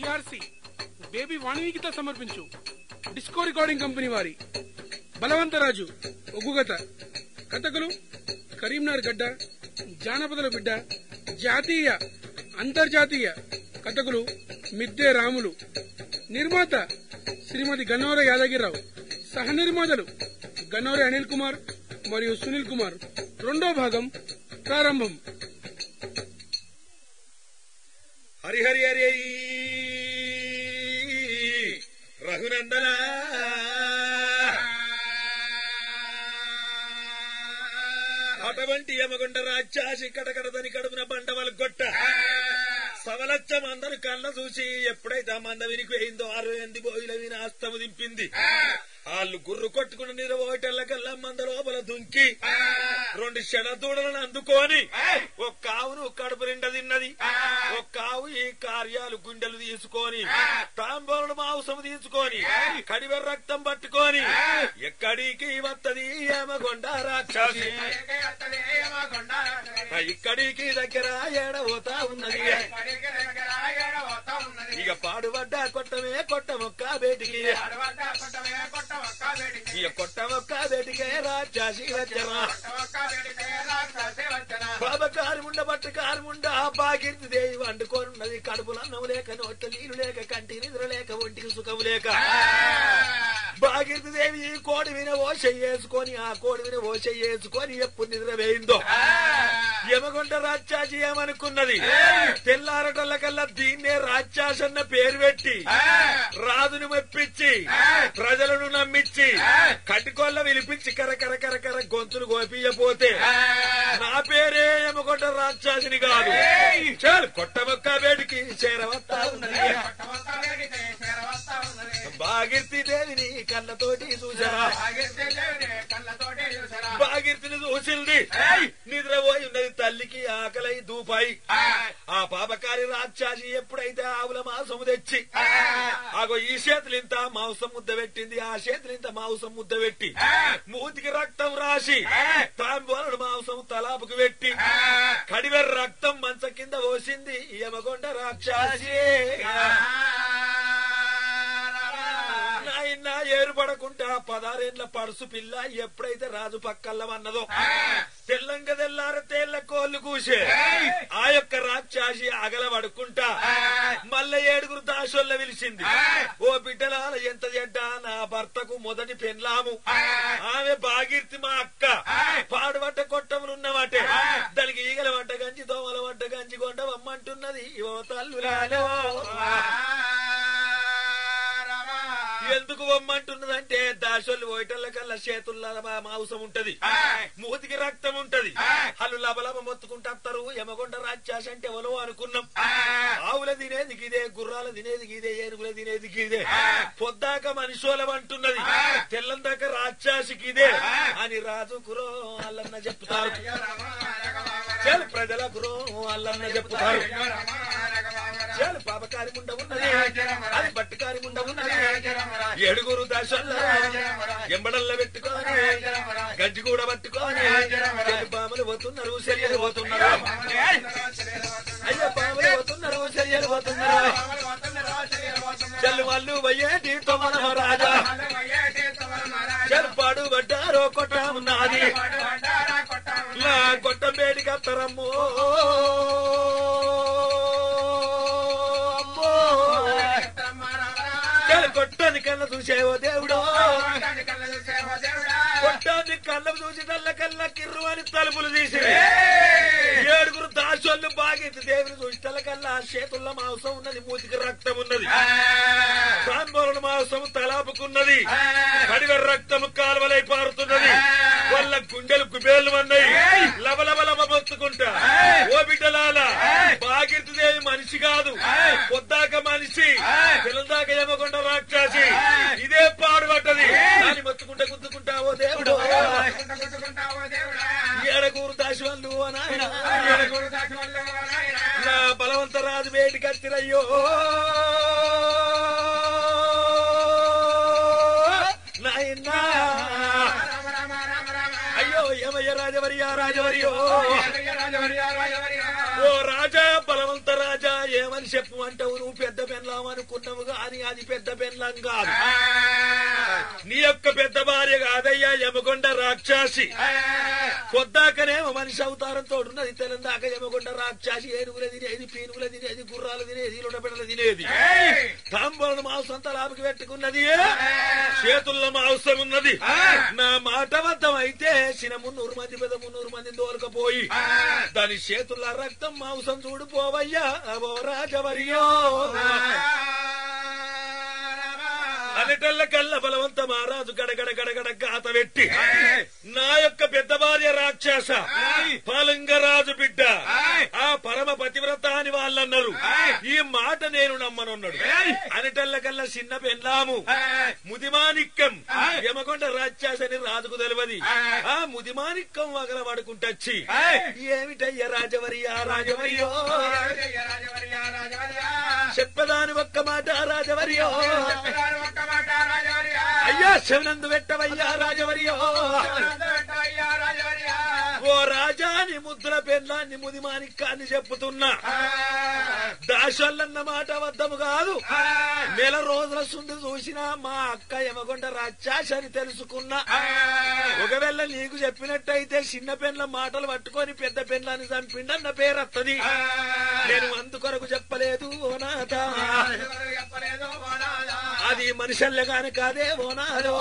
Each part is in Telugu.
డిఆర్సి బేబీ వాణినికిత సమర్పించు డిస్కో రికార్డింగ్ కంపెనీ వారి బలవంతరాజు ఒగ్గుగత కథకులు కరీంనగర్ గడ్డ జానపదుల బిడ్డ జాతీయ అంతర్జాతీయ కథకులు మిద్దె రాములు నిర్మాత శ్రీమతి గన్నవర యాదగిరిరావు సహ నిర్మాతలు గన్నవరి అనిల్ కుమార్ మరియు సునీల్ కుమార్ రెండో భాగం ప్రారంభం హరిహరి హరి రఘునందన అటువంటి యమగుండ రాజ్యాసి కడకడదని కడుపున బండవలు గొట్ట సవలచ్చం అందరు కళ్ళ చూసి ఎప్పుడైతే ఆ మంద వినిపోయిందో ఆరు ఎంది బోయిల విని అస్తము దింపింది వాళ్ళు గుర్రు కొట్టుకుని నిరవోటల్ల కల్లా మంద లోపల దుంకి రెండు శన దూడలను అందుకొని ఒక ఆవును కడుపు నిండా తిన్నది ఒక ఆవు ఈ కార్యాలు గుండెలు తీసుకొని తాంబోలను మాంసం తీసుకొని కడివ రక్తం పట్టుకొని ఎక్కడికి వత్తది ఏమగొండ రాక్షసి ఇక్కడికి దగ్గర ఏడవతా ఉన్నది ఇక పాడుబడ్డ కొట్టమే కొట్ట మొక్క బేటికి ఇక కొట్ట మొక్క బేటికే రాక్షసి వచ్చరా బాబా కారుముండ బట్ట కారుముండ బాగిర్తి దేవి వండుకోనున్నది కడుపులో అన్నం లేక నోట్ల నీళ్లు లేక కంటి నిద్ర లేక ఒంటికి సుఖం లేక బాగిర్తి దేవి ఈ కోడి విన ఓష వేసుకొని ఆ కోడి విన ఓష వేసుకొని ఎప్పుడు నిద్ర వేయిందో యమగొండ రాక్షసి ఏమనుకున్నది తెల్లారటల్ల కల్లా దీన్నే రాక్షసి అన్న పేరు పెట్టి రాజును మెప్పించి ప్రజలను నమ్మించి కట్టుకొల్ల విలిపించి కర కర కర కర గొంతులు గోపియపోతే నా పేరే యమగొండ రాక్షసిని కాదు చాలు కొట్టమొక్క వేడికి చేరవత్తా ఉన్నది బాగిర్తి దేవిని కళ్ళతోటి చూసారా బాగిర్తిని చూసింది నిద్రపోయి ఉన్నది తల్లికి ఆకలై దూపాయి ఆ పాపకారి రాక్షసి ఎప్పుడైతే ఆవుల మాంసము తెచ్చి ఆగో ఈ చేతులు ఇంత మాంసం ముద్ద పెట్టింది ఆ చేతులు ఇంత మాంసం ముద్ద పెట్టి మూతికి రక్తం రాసి తాంబోలను మాంసం తలాపుకు పెట్టి కడివెర రక్తం మంచ కింద పోసింది యమగొండ రాక్షసి నాయన ఏరుపడకుండా పదారేళ్ల పడుసు పిల్ల ఎప్పుడైతే రాజు పక్కల్ల అన్నదో తెల్లంగ తెల్లార తేళ్ల కోళ్లు కూసే ఆ యొక్క రాక్షసి అగల పడుకుంటా మల్ల ఏడుగురు దాసోళ్ళ పిలిచింది ఓ బిడ్డలాల ఎంత చెడ్డ నా భర్తకు మొదటి పెన్లాము ఆమె బాగిర్తి మా అక్క పాడుబట్ట కొట్టములున్నవాటే దానికి ఈగల వంట గంజి దోమల వంట గంజి కొండవమ్మంటున్నది ఓ తల్లురాలో ఎందుకు వమ్మంటున్నదంటే దాసోళ్ళు పోయటల్ల కల్లా చేతుల్లో మాంసం ఉంటది మూతికి రక్తం ఉంటది వాళ్ళు లబలబ మొత్తుకుంటారు యమగొండ రాక్షసి అంటే ఎవరో అనుకున్నాం ఆవుల తినేది గిదే గుర్రాల తినేది గిదే ఏనుగుల తినేది గిదే పొద్దాక మనిషోలం అంటున్నది తెల్లందాక రాక్షసికి ఇదే అని రాజు కురో అల్లన్న చెప్తారు చాలు ప్రజల కురో అల్లన్న చెప్తారు చాలు పాపకారి ముండ ఉన్నది అది బట్టుకారి ముండ ఉన్నది ఏడుగురు దశల్లో ఎంబడల్లో పెట్టుకొని గజ్జి కూడా పట్టుకొని చెల్లి పాములు పోతున్నారు శర్యలు పోతున్నారు అయ్యో పాములు పోతున్నారు శర్యలు పోతున్నారు చెల్లు వాళ్ళు వయ్యేటి తొమన రాజా చెల్పాడు పడ్డారో కొట్ట ఉన్నది నా కొట్ట బేడికి అత్తరమ్మో అమ్మో చెల్లు కొట్టని కళ్ళ చూసేవో దేవుడో కొట్టాన్ని కళ్ళ చూసి నల్ల కళ్ళ కిర్రు అని తలుపులు తీసి ఏడుగురు దాసోళ్ళు బాగైతే దేవుని చూసి తల కల్లా చేతుల్లో మాంసం ఉన్నది మూతికి రక్తం ఉన్నది సాంబోరణ మాంసం తలాపుకున్నది కడివ రక్తము కాలువలై పారుతున్నది వాళ్ళ గుండెలు గుబేలు అన్నాయి లబలబలబ మొత్తుకుంటా ఓ బిడ్డలాల బాగిర్తి దేవి మనిషి కాదు పొద్దాక మనిషి పిల్లదాక ఏమకుండా రాక్షసి ఇదే పాడుపడ్డది దాన్ని మొత్తుకుంటా గుద్దుకుంటా ఓ దేవుడు ఏడగూరు దాసి వాళ్ళు ఓ నాయన నా బలవంతరాజు వేటి కత్తిరయ్యో నాయనా అయ్యో ఏమయ్య రాజవరియా రాజవరియో ఓ రాజా బలవంత రాజా ఏ మనిషి చెప్పు అంటావు నువ్వు పెద్ద పెన్లాం అనుకున్నావు కానీ అది పెద్ద పెన్లాం కాదు నీ యొక్క పెద్ద భార్య కాదయ్యా యమగొండ రాక్షసి పొద్దాకనేమో మనిషి అవతారం తోడున్నది తెలందాక యమగొండ రాక్షసి ఏనుగుల తినేది పీనుగుల తినేది గుర్రాలు తినేది లొడబెడలు తినేది తాంబూలను మాంసం అంతా లాభకి పెట్టుకున్నది చేతుల్లో మాంసం ఉన్నది నా మాట వద్దం అయితే చిన్న మున్నూరు మంది పెద్ద మున్నూరు మంది దోలకపోయి దాని చేతుల రక్తం మాంసం చూడిపోవయ్యా అవో రాజవర్యో అనటల్ల కల్ల బలవంత మహారాజు గడగడ గడగడ గాత పెట్టి నా యొక్క పెద్ద భార్య రాక్షస పాలంగరాజు బిడ్డ ఆ పరమ పతివ్రత అని వాళ్ళన్నారు ఈ మాట నేను నమ్మనున్నాడు అనటల్ల కల్లా చిన్న పెళ్ళాము ముదిమానిక్కం యమకొండ రాక్షసని రాజుకు తెలియదు ఆ ముదిమానిక్కం వగల పడుకుంటచ్చి ఏమిటయ్య రాజవర్యా రాజవర్యో చెప్పదాని ఒక్క మాట రాజవర్యో అయ్యా శివనందు పెట్టవయ్యా రాజవర్యో ఓ రాజాని ముద్దుల పెళ్ళాన్ని ముదిమానిక్కాన్ని చెప్పుతున్నా దాసల్లన్న మాట వద్దము కాదు నెల రోజుల సుండి చూసినా మా అక్క యమగొండ రాక్షాస అని తెలుసుకున్నా ఒకవేళ నీకు చెప్పినట్టయితే చిన్న పెన్ల మాటలు పట్టుకొని పెద్ద పెన్లని చంపిండన్న పేరత్తది నేను అందుకొరకు చెప్పలేదు ఓ నాథ అది మనుషుల్లే కాని కాదే ఓ నాదో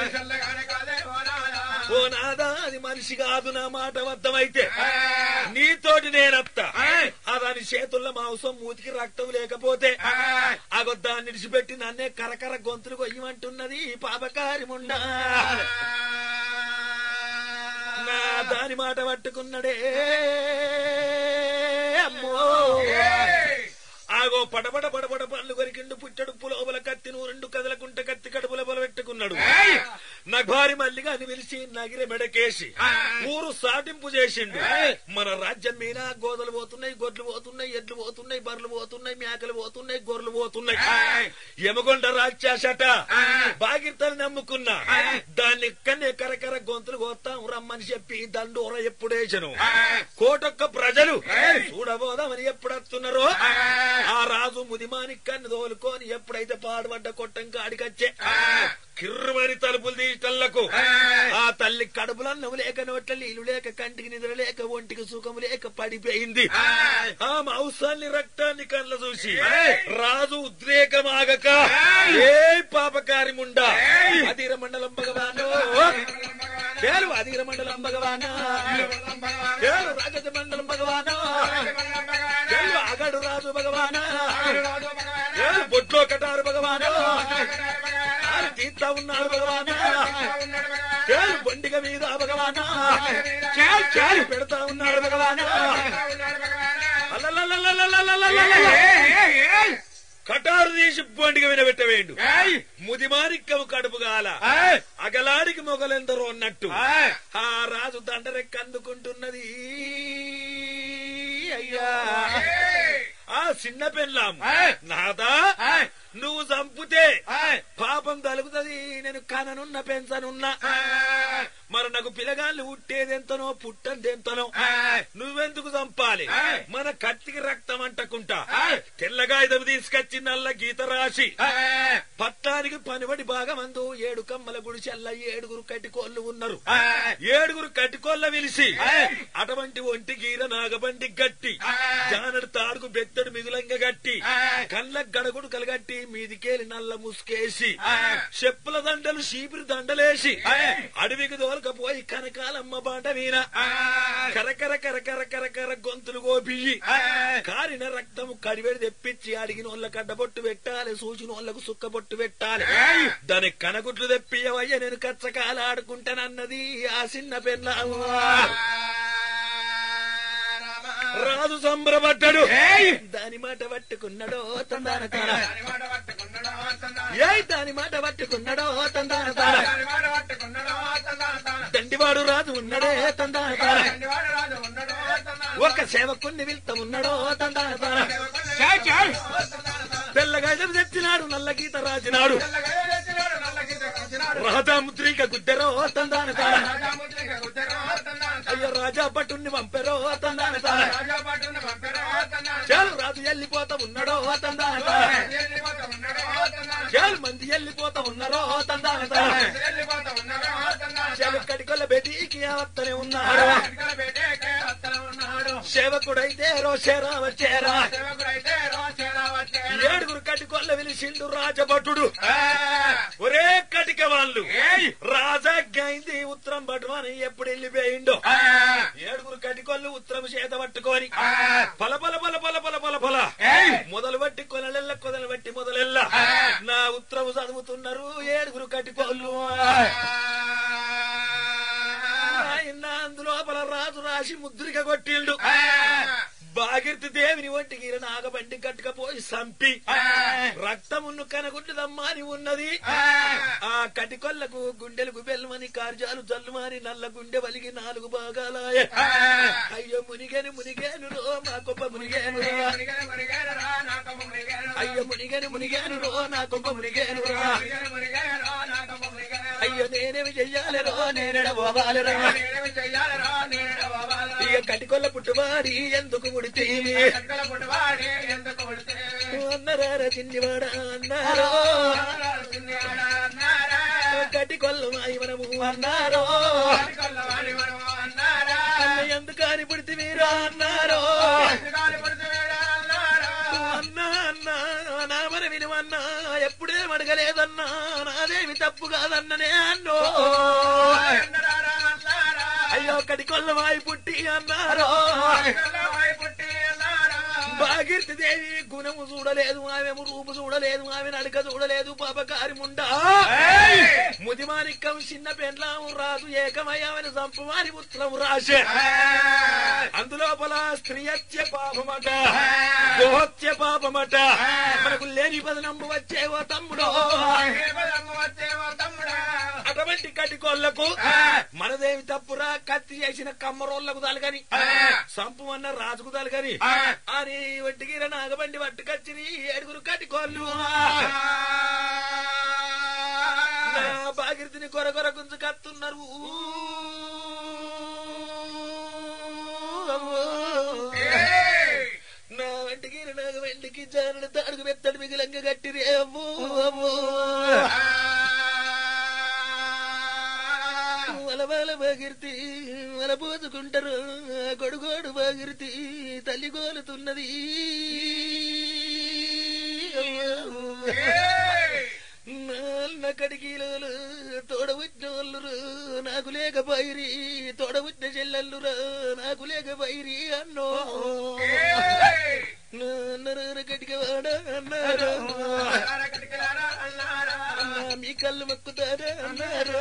ఓ నాదా అది మనిషి కాదు నా మాట వద్దమైతే నీతోటి నేనత్త ఆ దాని చేతుల్లో మాంసం మూతికి రక్తం లేకపోతే అగొద్దాన్ని విడిచిపెట్టి నన్నే కరకర గొంతులు కొయ్యమంటున్నది ఈ పాపకారి ముండా నా దాని మాట పట్టుకున్నడే అమ్మో ఆగో పడబడ పడబడ పళ్ళు కొరికిండు పుట్టడు పులోబల కత్తి నువ్వు రెండు కదలకుంట కత్తి కడుపుల బల పెట్టుకున్నాడు నగారి మల్లిగా అని పిలిచి నగిరి మెడకేసి ఊరు సాటింపు చేసిండు మన రాజ్యం మీద గోదలు పోతున్నాయి గొడ్లు పోతున్నాయి ఎడ్లు పోతున్నాయి బర్రెలు పోతున్నాయి మేకలు పోతున్నాయి గొర్రెలు పోతున్నాయి యమగొండ రాక్షసట బాగిర్తలు నమ్ముకున్నా దాన్ని కన్నే కరకర గొంతులు కోస్తాం రమ్మని చెప్పి దండోర ఎప్పుడేసను కోటొక్క ప్రజలు చూడబోదామని ఎప్పుడొస్తున్నారో ఆ రాజు ముదిమానిక్కన్ని తోలుకొని ఎప్పుడైతే పాడుపడ్డ కొట్టం కాడికచ్చే కిర్రమని తలుపులు తీయటల్లకు ఆ తల్లి కడుపులన్నం లేక నోట్ల నీళ్లు లేక కంటికి నిద్ర లేక ఒంటికి సుఖము లేక పడిపోయింది ఆ మాంసాన్ని రక్తాన్ని కళ్ళ చూసి రాజు ఉద్రేకమాగక ఏ పాపకారి ముండా అధీర మండలం భగవాను పేరు అధీర మండలం భగవానా పేరు రాజత మండలం భగవానా పేరు అగడు రాజు భగవానా పేరు బొట్లో కటారు భగవానా ఆరు తీర్థ ఉన్నాడు భగవానా చేలు బండిగ మీద భగవానా చేలు చేలు పెడతా ఉన్నాడు భగవానా అలలలలలలలలలలల. కటారు తీసి బండిగ మీద పెట్టవేండు ముదిమారిక్కము కడుపు గాల అగలాడికి మొగలెందరో అన్నట్టు ఆ రాజు దండరెక్క అందుకుంటున్నది అయ్యా ఆ చిన్న పెళ్ళాం నాదా నువ్వు చంపుతే పాపం తలుగుతుంది నేను కననున్న పెంచనున్నా మరి నాకు పిల్లగాళ్ళు ఉట్టేదెంతనో పుట్టందెంతనో నువ్వెందుకు చంపాలి మన కత్తికి రక్తం అంటకుంటా తెల్లగాయుధం తీసుకొచ్చి నల్ల గీత రాసి పట్టానికి పనిబడి భాగమందు ఏడు కమ్మల గుడిచెల్ల ఏడుగురు కట్టికోళ్ళు ఉన్నారు ఏడుగురు కట్టికోళ్ళ విలిసి అటువంటి ఒంటి గీర నాగబండి గట్టి జానడు తాడుకు బెత్తడు మిగులంగా గట్టి కళ్ళ గడగుడు కలగట్టి మీదికేలి నల్ల ముసుకేసి చెప్పుల దండలు శీపిరి దండలేసి అడవికి దోలకపోయి కనకాలమ్మ బాట వీణ కరకర కరకర కరకర గొంతులు గోపియ్యి కారిన రక్తము కడివెడి తెప్పించి అడిగిన వాళ్ళ కడ్డబొట్టు పెట్టాలి సూచిన వాళ్ళకు సుక్క బొట్టు పెట్టాలి దాని కనగుట్లు తెప్పియవయ్య నేను కచ్చకాల ఆడుకుంటానన్నది ఆ చిన్న పెళ్ళ రాజు సంబరపడ్డాడు దాని మాట పట్టుకున్నాడో తందాన తాన ఏ దాని మాట పట్టుకున్నాడో తందాన తాన దండివాడు రాజు ఉన్నాడే తందాన తాన ఒక సేవకుణ్ణి వెళ్తా ఉన్నాడో తందాన తాన తెల్లగా తెచ్చినాడు నల్ల గీత రాజినాడు రాజాముద్రిక గుద్దెరో తందాన తాన అయ్యో రాజా పట్టుని పంపెరో తందాన తాన చాలు రాజు రాజు వెళ్ళిపోతా ఉన్నాడో తందాన చాలా మంది వెళ్ళిపోతా ఉన్నారో తందాన చాలా కడికొల్ల బెదికి వస్తనే ఉన్నాడు సేవకుడైతే రోషేరా వచ్చేరా ఏడుగురు కటికొల్ల విలిసిండు రాజభటుడు ఒరే కటిక వాళ్ళు రాజాజ్ఞైంది ఉత్తరం భటు అని ఎప్పుడు వెళ్ళిపోయిండో ఏడుగురు కటికొల్లు ఉత్తరం చేత పట్టుకొని పల పల పల పల పల పల పల మొదలు బట్టి కొనలెల్ల కొదలు బట్టి మొదలెల్ల నా ఉత్తరం చదువుతున్నారు ఏడుగురు కటికోళ్ళు ఆయన అందులోపల రాజు రాసి ముద్రిక కొట్టిండు బాగిర్తి దేవిని ఒంటికి నాగబండి కట్టుకపోయి సంపి రక్తమున్ను కనగుండుదమ్మా అని ఉన్నది ఆ కటికొల్లకు గుండెలకు బెల్లమని కార్జాలు జల్లుమాని నల్ల గుండె వలిగి నాలుగు భాగాలాయ అయ్యో మునిగని మునిగేను రో మా కొప్ప మునిగేను రో అయ్యో మునిగని మునిగేను రో నా కొప్ప మునిగేను రా అయ్యో నేనేమి చెయ్యాలి రో నేనెడ పోవాలి రా ఇక కటికొల్ల పుట్టువాడి ఎందుకు ముడితే అన్నరారా చిన్నివాడా అన్నారో కటికొల్ల మాయి మనము అన్నారో అన్న ఎందుకని పుడితే మీరు అన్నారో అన్నా అన్నా నా మన వినువన్నా ఎప్పుడేం అడగలేదన్నా నాదేమి తప్పు కాదన్ననే అన్నో అయ్యో కటికొల్ల మాయి పుట్టి అన్నారో భాగీరథి దేవి గుణము చూడలేదు ఆమెము రూపు చూడలేదు ఆమె నడక చూడలేదు పాపకారిముండా ముదిమానిక్కం చిన్న పెండ్లాము రాదు ఏకమయ్యామని సంపమాని పుత్రం రాశే అందులోపల స్త్రీ హత్య పాపమట గోహత్య పాపమట మనకు లేని పదనంబు వచ్చేవో తమ్ముడో అటువంటి కటికోళ్లకు మనదేమి తప్పురా కత్తి చేసిన కమ్మరోళ్లకు తలగని సంపు అన్న రాజుకు తలగని అని ఒట్టిగిర నాగబండి పట్టుకొచ్చిరి ఏడుగురు కటికోళ్ళు నా భాగీరథిని కొర కొర గుంజు కత్తున్నారు నా వెంటికి నాగ వెంటికి జానుడు తాడుగు మెత్తడు మిగిలంగా కట్టిరి అమ్మో అమ్మో వలవాల భాగీరథి వల పోసుకుంటారు కొడుగోడు భాగీరథి తల్లి గోలుతున్నది నాన్న కడికీలు తోడబుట్టిన వాళ్ళు నాకు లేకపోయిరి తోడబుట్టిన చెల్లెల్లురా నాకు లేకపోయిరి అన్నో నాన్నరారు కటికవాడ అన్నారు అన్నా మీ కళ్ళు మొక్కుతారా అన్నారు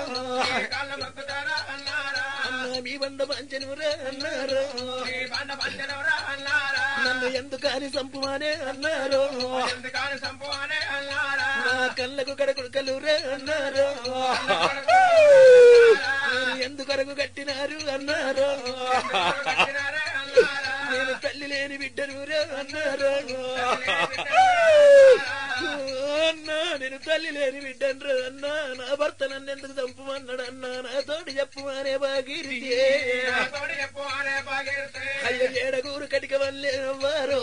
అన్నా మీ బండ పంచనురా అన్నారు నన్ను ఎందుకని సంపుమానే అన్నారు నా కళ్ళకు కడకుడుకలురా అన్నారు మీరు ఎందుకొరకు కట్టినారు అన్నారు నేను తల్లి లేని బిడ్డనురా అన్నారు అన్నా నేను తల్లి లేని బిడ్డను అన్నా నా భర్త నన్ను ఎందుకు చంపమన్నాడు అన్నా నా తోటి చెప్పుమానే బాగిరి అయ్యో ఏడగూరు కటిక వల్లే అవ్వారో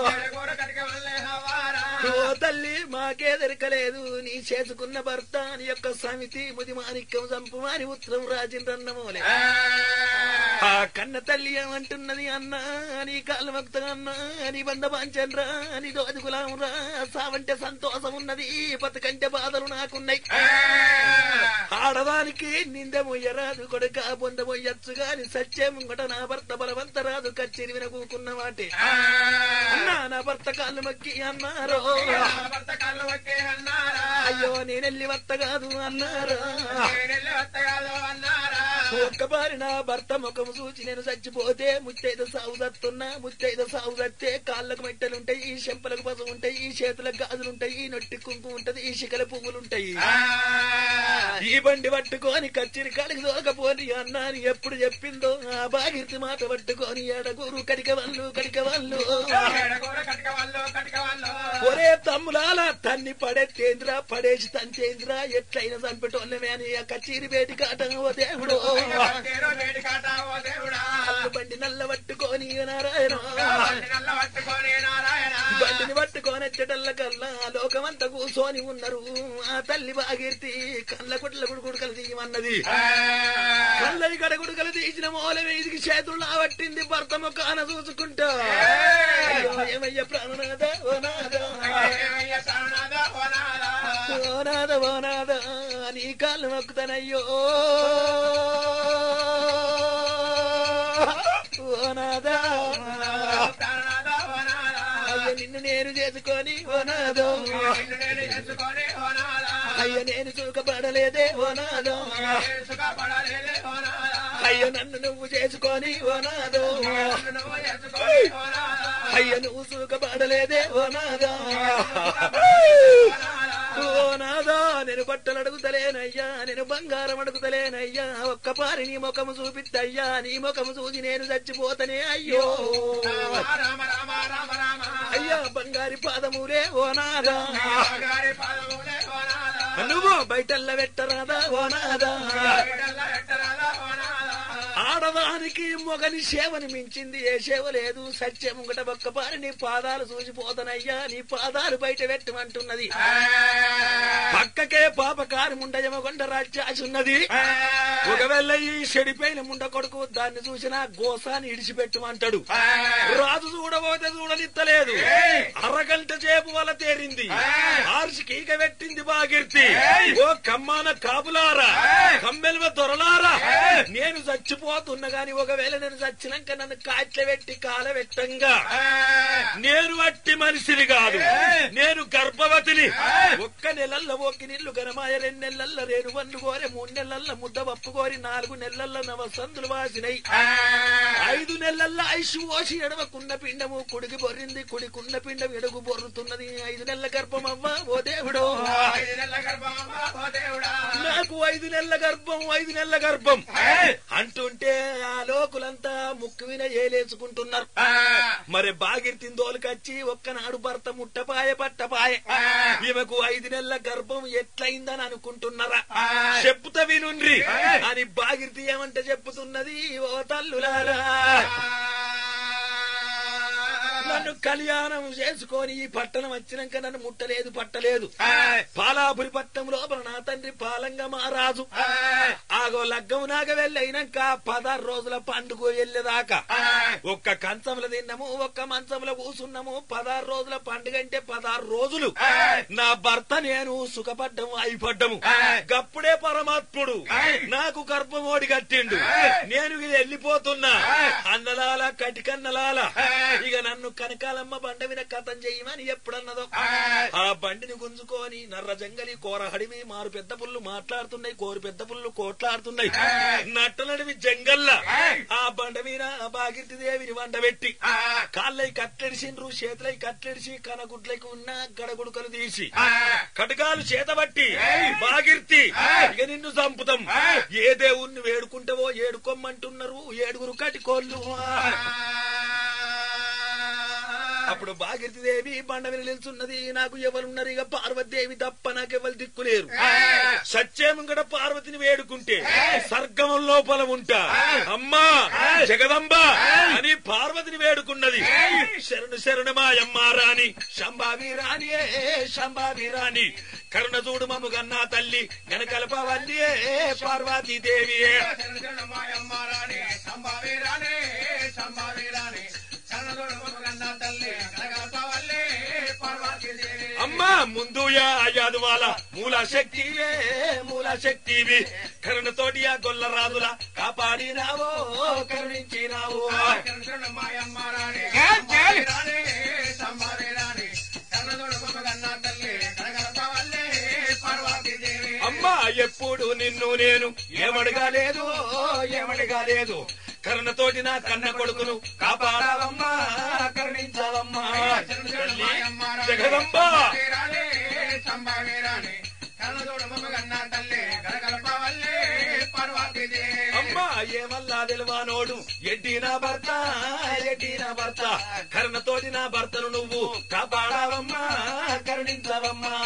ఓ తల్లి మాకే దొరకలేదు నీ చేసుకున్న భర్త నీ యొక్క సమితి ముది మాణిక్యం చంపుమాని ఉత్తరం రాజిండ్రన్నమోలే ఆ కన్న తల్లి ఏమంటున్నది అన్నా నీ కాలు భక్త అన్నా నీ బంద పాంచన్రా నీ దోజుకులాం రా సావంటే సంతోషం ఉన్నది బతుకంటే బాధలు నాకున్నాయి ఆడదానికి నింద మొయ్యరాదు కొడుక బొంద మొయ్యచ్చు గాని సత్యం ముంగట నా భర్త బలవంత రాదు కచ్చేరి వినకూకున్న వాటి అన్నా నా భర్త కాళ్ళు మక్కి అన్నారో అయ్యో నేనెల్లి వత్త కాదు అన్నారా ఒక్కబారి నా భర్త ముఖము చూచి నేను చచ్చిపోతే ముత్తైద సాగు తత్తున్నా ముత్తైద సాగు తత్తే కాళ్ళకు మెట్టలుంటాయి ఈ చెంపలకు పసు ఉంటాయి ఈ చేతులకు గాజులుంటాయి ఈ నొట్టి కుంకు ఉంటది ఈ శిఖల పువ్వులుంటాయి ఈ బండి పట్టుకొని కచ్చిరి కాడికి దోకపోని అన్నా అని ఎప్పుడు చెప్పిందో ఆ బాగిర్తి మాట పట్టుకొని ఎడగూరు కడిక వాళ్ళు కడిక వాళ్ళు ఒరే తమ్ములాల తన్ని పడెత్తేంద్రా పడేసి తంచేంద్రా ఎట్లయినా చంపేటోళ్ళమే అని ఆ కచ్చీరి బేటి కాటం ఓ దేవుడు అల్లు బండి నల్ల పట్టుకొని నారాయణ బండిని పట్టుకోనెచ్చటల్ల కల్లా లోకమంతా కూసోని ఉన్నారు ఆ తల్లి బాగీర్తి కళ్ళ కుట్ల గుడుకుడుకలు తీయమన్నది కళ్ళని కడగుడుకలు తీసిన మూల వీధికి చేతులు ఆవట్టింది భర్త ముఖాన చూసుకుంటా అయ్యో, ఏమయ్య ప్రాణనాథ ఓ నాథ ఓ నాథ ఓ నాథ నీ కాళ్ళు మొక్కుతానయ్యో ఓ నాథ అయ్యో నిన్ను నేను చేసుకొని ఓ నాథో అయ్యో నేను సుఖపడలేదే ఓ నాథో అయ్యో నన్ను నువ్వు చేసుకొని ఓ నాథో అయ్యో నువ్వు సుఖపడలేదే ఓ నాథో ఓ నాదా నేను బట్టలు అడుగుతలేనయ్యా నేను బంగారం అడుగుతలేనయ్యా ఒక్క పారి నీ ముఖము చూపిద్దయ్యా నీ ముఖము చూసి నేను చచ్చిపోతనే అయ్యో అయ్యా బంగారి పాదములే ఓ నాదా నువ్వు బయటల్ల పెట్టరాదా ఓ నాదా ఆడదానికి మొగని సేవని మించింది ఏ సేవ లేదు సత్యం ముంగట ఒక్క పారి నీ పాదాలు చూసిపోతానయ్యా నీ పాదాలు బయట పెట్టమంటున్నది పక్కకే పాపకారి ముండయమగొండ రాజ్యాసున్నది ఒకవేళ ఈ చెడిపోయిన ముండ కొడుకు దాన్ని చూసినా గోసాన్ని ఇడిచిపెట్టమంటాడు రాజు చూడబోతే చూడనిత్తలేదు అరగంట చేపు వల్ల తేరింది ఆర్షికి ఈగ పెట్టింది బాగిర్తి ఓ కమ్మాన కాపులారా కమ్మెల్వ దొరలారా నేను చచ్చిపోతున్నా గాని ఒకవేళ నేను చచ్చినాక నన్ను కాట్ల పెట్టి కాల పెట్టంగా నేను అట్టి మనిషిని కాదు నేను గర్భవతిని ఒక్క నెలల్లో ఒక్క నీళ్లు గనమాయ రెండు నెలల్లో రేణు వన్ను కోరి మూడు నెలల్లో ముద్ద పప్పు కోరి నాలుగు నెలల్లో నవ సందులు వాసినై ఐదు నెలల్లో ఐసు ఓసి ఎడవకున్న పిండము కుడికి బొర్రింది కుడికున్న పిండం ఎడుగు బొర్రుతున్నది ఐదు నెలల గర్భం అవ్వ ఓ దేవుడో నాకు ఐదు నెలల గర్భం ఐదు నెలల గర్భం అంటుంటే ఆ లోకులంతా ముక్కు విన ఏలేసుకుంటున్నారు మరి బాగిర్తిని దోలుకొచ్చి ఒక్కనాడు భర్త ముట్టపాయ పట్టపాయ ఈమెకు ఐదు నెలల గర్భం ఎట్లయిందని అనుకుంటున్నారా చెప్పుత వినుండ్రి అని బాగిర్తి ఏమంటే చెప్పుతున్నది ఓ తల్లులారా నన్ను కళ్యాణం చేసుకొని ఈ పట్టణం వచ్చినాక నన్ను ముట్టలేదు పట్టలేదు పాలాపురి పట్టణం లోపల నా తండ్రి పాలంగా మహారాజు ఆగో లగ్గం నాగ వెళ్ళైనాక పదహారు రోజుల పండుగ వెళ్ళేదాకా ఒక్క కంచంలో తిన్నాము ఒక్క మంచంలో కూసున్నాము పదహారు రోజుల పండుగ అంటే పదహారు రోజులు నా భర్త నేను సుఖపడ్డము అయిపడ్డము గప్పుడే పరమాత్ముడు నాకు గర్భమోడి కట్టిండు నేను ఇది వెళ్ళిపోతున్నా అన్నలాల కటికన్నలాల ఇక నన్ను కనకాలమ్మ బండ మీద కథం చేయమని ఎప్పుడన్నదో ఆ బండిని గుంజుకొని నర్ర జంగలి కోర హడిమి మారు పెద్ద పుల్లు మాట్లాడుతున్నాయి కోరు పెద్ద పుల్లు కోట్లాడుతున్నాయి నట్టనడివి జంగల్ల ఆ బండ మీద ఆ బాగిర్తి దేవిని వండ పెట్టి కాళ్ళై కట్టెడిసిండ్రు చేతులై కట్టెడిసి కనగుడ్లకి ఉన్న గడగుడుకలు తీసి కటకాలు చేతబట్టి బాగిర్తి ఇక నిన్ను చంపుతాం ఏ దేవుణ్ణి వేడుకుంటావో ఏడుకోమంటున్నారు ఏడుగురు కటికోళ్ళు అప్పుడు భాగీరథి దేవి బండ మీద నిల్చున్నది నాకు ఎవరున్నారు ఇక పార్వతీదేవి తప్ప నాకు ఎవరు దిక్కులేరు సత్యముంగడ పార్వతిని వేడుకుంటే సర్గం లోపల ఉంటా అమ్మా జగదంబ అని పార్వతిని వేడుకున్నది శరణు శరణు మాయమ్మ రాణి శంభావి రాణి శంభావి రాణి కరుణ చూడు మమ్ము గన్నా తల్లి గనకల్పవల్లి పార్వతీ దేవి అమ్మా ముందు యాదువాల మూల శక్తివే మూల శక్తివి కరుణతోటి ఆ గొల్ల రాజుల కాపాడినావో కరుణించినావో అమ్మా ఎప్పుడు నిన్ను నేను ఏమడగాలేదు ఏమడగాలేదు కరుణతోటి నా కన్న కొడుకును కాపాడావమ్మా కరుణించావమ్మా తల్లి, జగదంబ అమ్మా ఏమల్లా తెలివానోడు ఎడ్డి నా భర్త ఎడ్డి నా భర్త కరుణతోటి నా భర్తను నువ్వు కాపాడావమ్మా కరుణించావమ్మా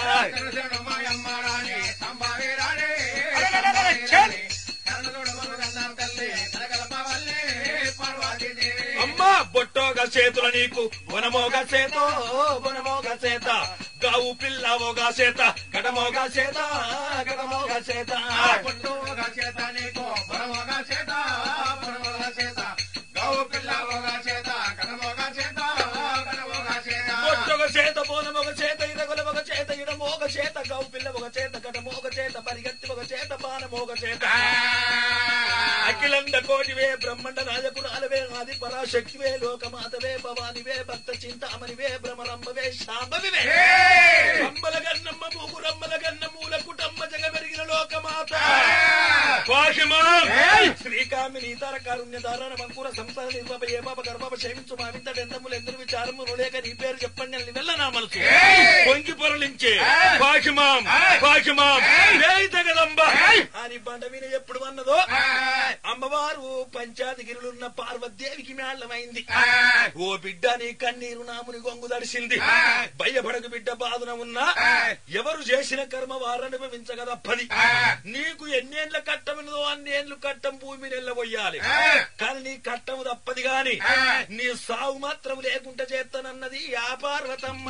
అమ్మా పొట్టోగ చేతుల నీకు గుణమోగ చేత గుణమోగ చేత గావు పిల్ల ఒక చేత గడమోగ చేత గడమోగ చేత పుట్టుగా చేత నీకు పొరమోగా చేత పొరమోగా చేత గౌ పిల్లవోగా చేత కనమోగా చేత కనమోగా చేత పొట్టొక చేత బోనమొక చేత ఇరగొల ఒక చేత ఇడమోగ చేత గావు పిల్ల ఒక చేత గడమోగ చేత పరిగెత్తి ఒక చేత బాణమోగ చేత అఖిలండ కోటివే బ్రహ్మండ రాజపురాలవే ఆది పరాశక్తివే లోకమాతవే భవానివే భక్త చింతామణివే భ్రమరంభవే శాంభవివే అమ్మల గన్నమ్మ మూగురమ్మల గన్న మూల కుటమ్మ జగ పెరిగిన లోకమాత పాహిమా శ్రీకామిని ఇతర కారుణ్య ధారణ మంకుర సంసార నిర్మప ఏ పాప గర్భప క్షమించు మా వింత డెందములు ఎందరు విచారము లేక నీ పేరు చెప్పండి అని వెళ్ళ నా మనసు పొంగి పొరలించే పాహిమాం పాహిమాం జగదంబ అని బండ మీద ఎప్పుడు అన్నదో అమ్మవారు పంచాదిగిరులున్న పార్వతీదేవికి మేళమైంది ఓ బిడ్డ నీ కన్నీరు నాముని గొంగు దడిసింది భయపడకు బిడ్డ బాధన ఉన్నా ఎవరు చేసిన కర్మ వారు అనుభవించగదప్పది నీకు ఎన్నేళ్ల కట్టమినదో అన్నేళ్లు కట్టం భూమి నెల్లబోయాలి కానీ నీ కట్టము తప్పది గాని నీ సావు మాత్రం లేకుండా చేస్తానన్నది ఆ పార్వతమ్మ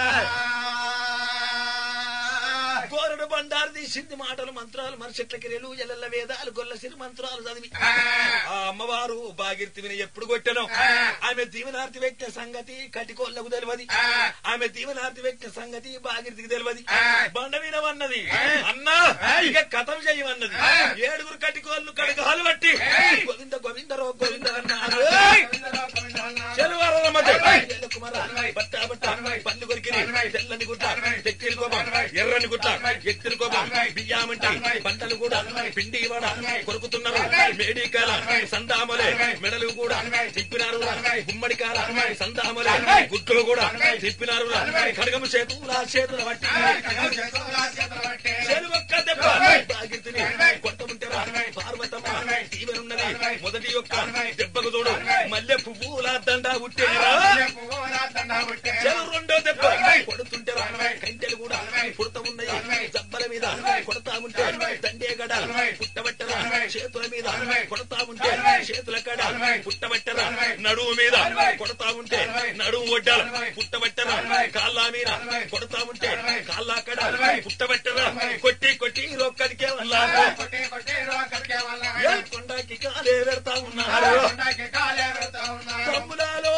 గోరడు బండారు తీసింది మాటలు మంత్రాలు మరుసెట్ల కిరెలు ఎల్లెల్ల వేదాలు గొల్ల సిరి మంత్రాలు చదివి ఆ అమ్మవారు బాగిర్తి విని ఎప్పుడు కొట్టను ఆమె దీవనార్తి వ్యక్తి సంగతి కటికోళ్లకు తెలియదు ఆమె దీవనార్తి వ్యక్తి సంగతి బాగిర్తికి తెలియదు బండ వినవన్నది అన్నా ఇక కథం చేయమన్నది ఏడుగురు కటికోళ్ళు కడగాలు బట్టి గోవింద గోవిందరో గోవింద అన్నారు చెలువారాల మధ్య ఎల్ల కుమార, బట్ట బట్ట, పళ్ళు కొరికిరి, తెల్లని గుట్ట, తెక్కిలి కోపం, ఎర్రని గుట్ట, ఎత్తిరి కోపం, బియ్యామంటి, పంటలు కూడా పిండి వడ కొరుకుతున్నారు మేడికాల సందామలే మెడలు కూడా తిప్పినారు గుమ్మడికాల సందామలే గుడ్లు కూడా తిప్పినారు కడగము చేతుల చేతుల బట్టి చెరువొక్క దెబ్బ బాగితిని కొట్టముంటారా పార్వతమ్మ తీవనున్నది మొదటి యొక్క దెబ్బకు తోడు మల్లె పువ్వుల దండ ఉట్టేరా చెరు రెండో దెబ్బ కొడుతుంటారా కంటెలు కూడా పుడత ఉన్నాయి జబ్బల మీద కొడతా ఉంటే దండే గడ పుట్టబట్టరా చేతుల మీద కొడతా ఉంటే చేతుల కడ పుట్టబట్టరా నడుము మీద కొడతా ఉంటే నడుము ఒడ్డాల పుట్టబట్టరా కాళ్ళ మీద కొడతా ఉంటే కాళ్ళ కడ పుట్టబట్టరా కొట్టి కొట్టి రొక్కడికే వల్లాకు కొండకి కాలే పెడతా ఉన్నారు తమ్ముడాలో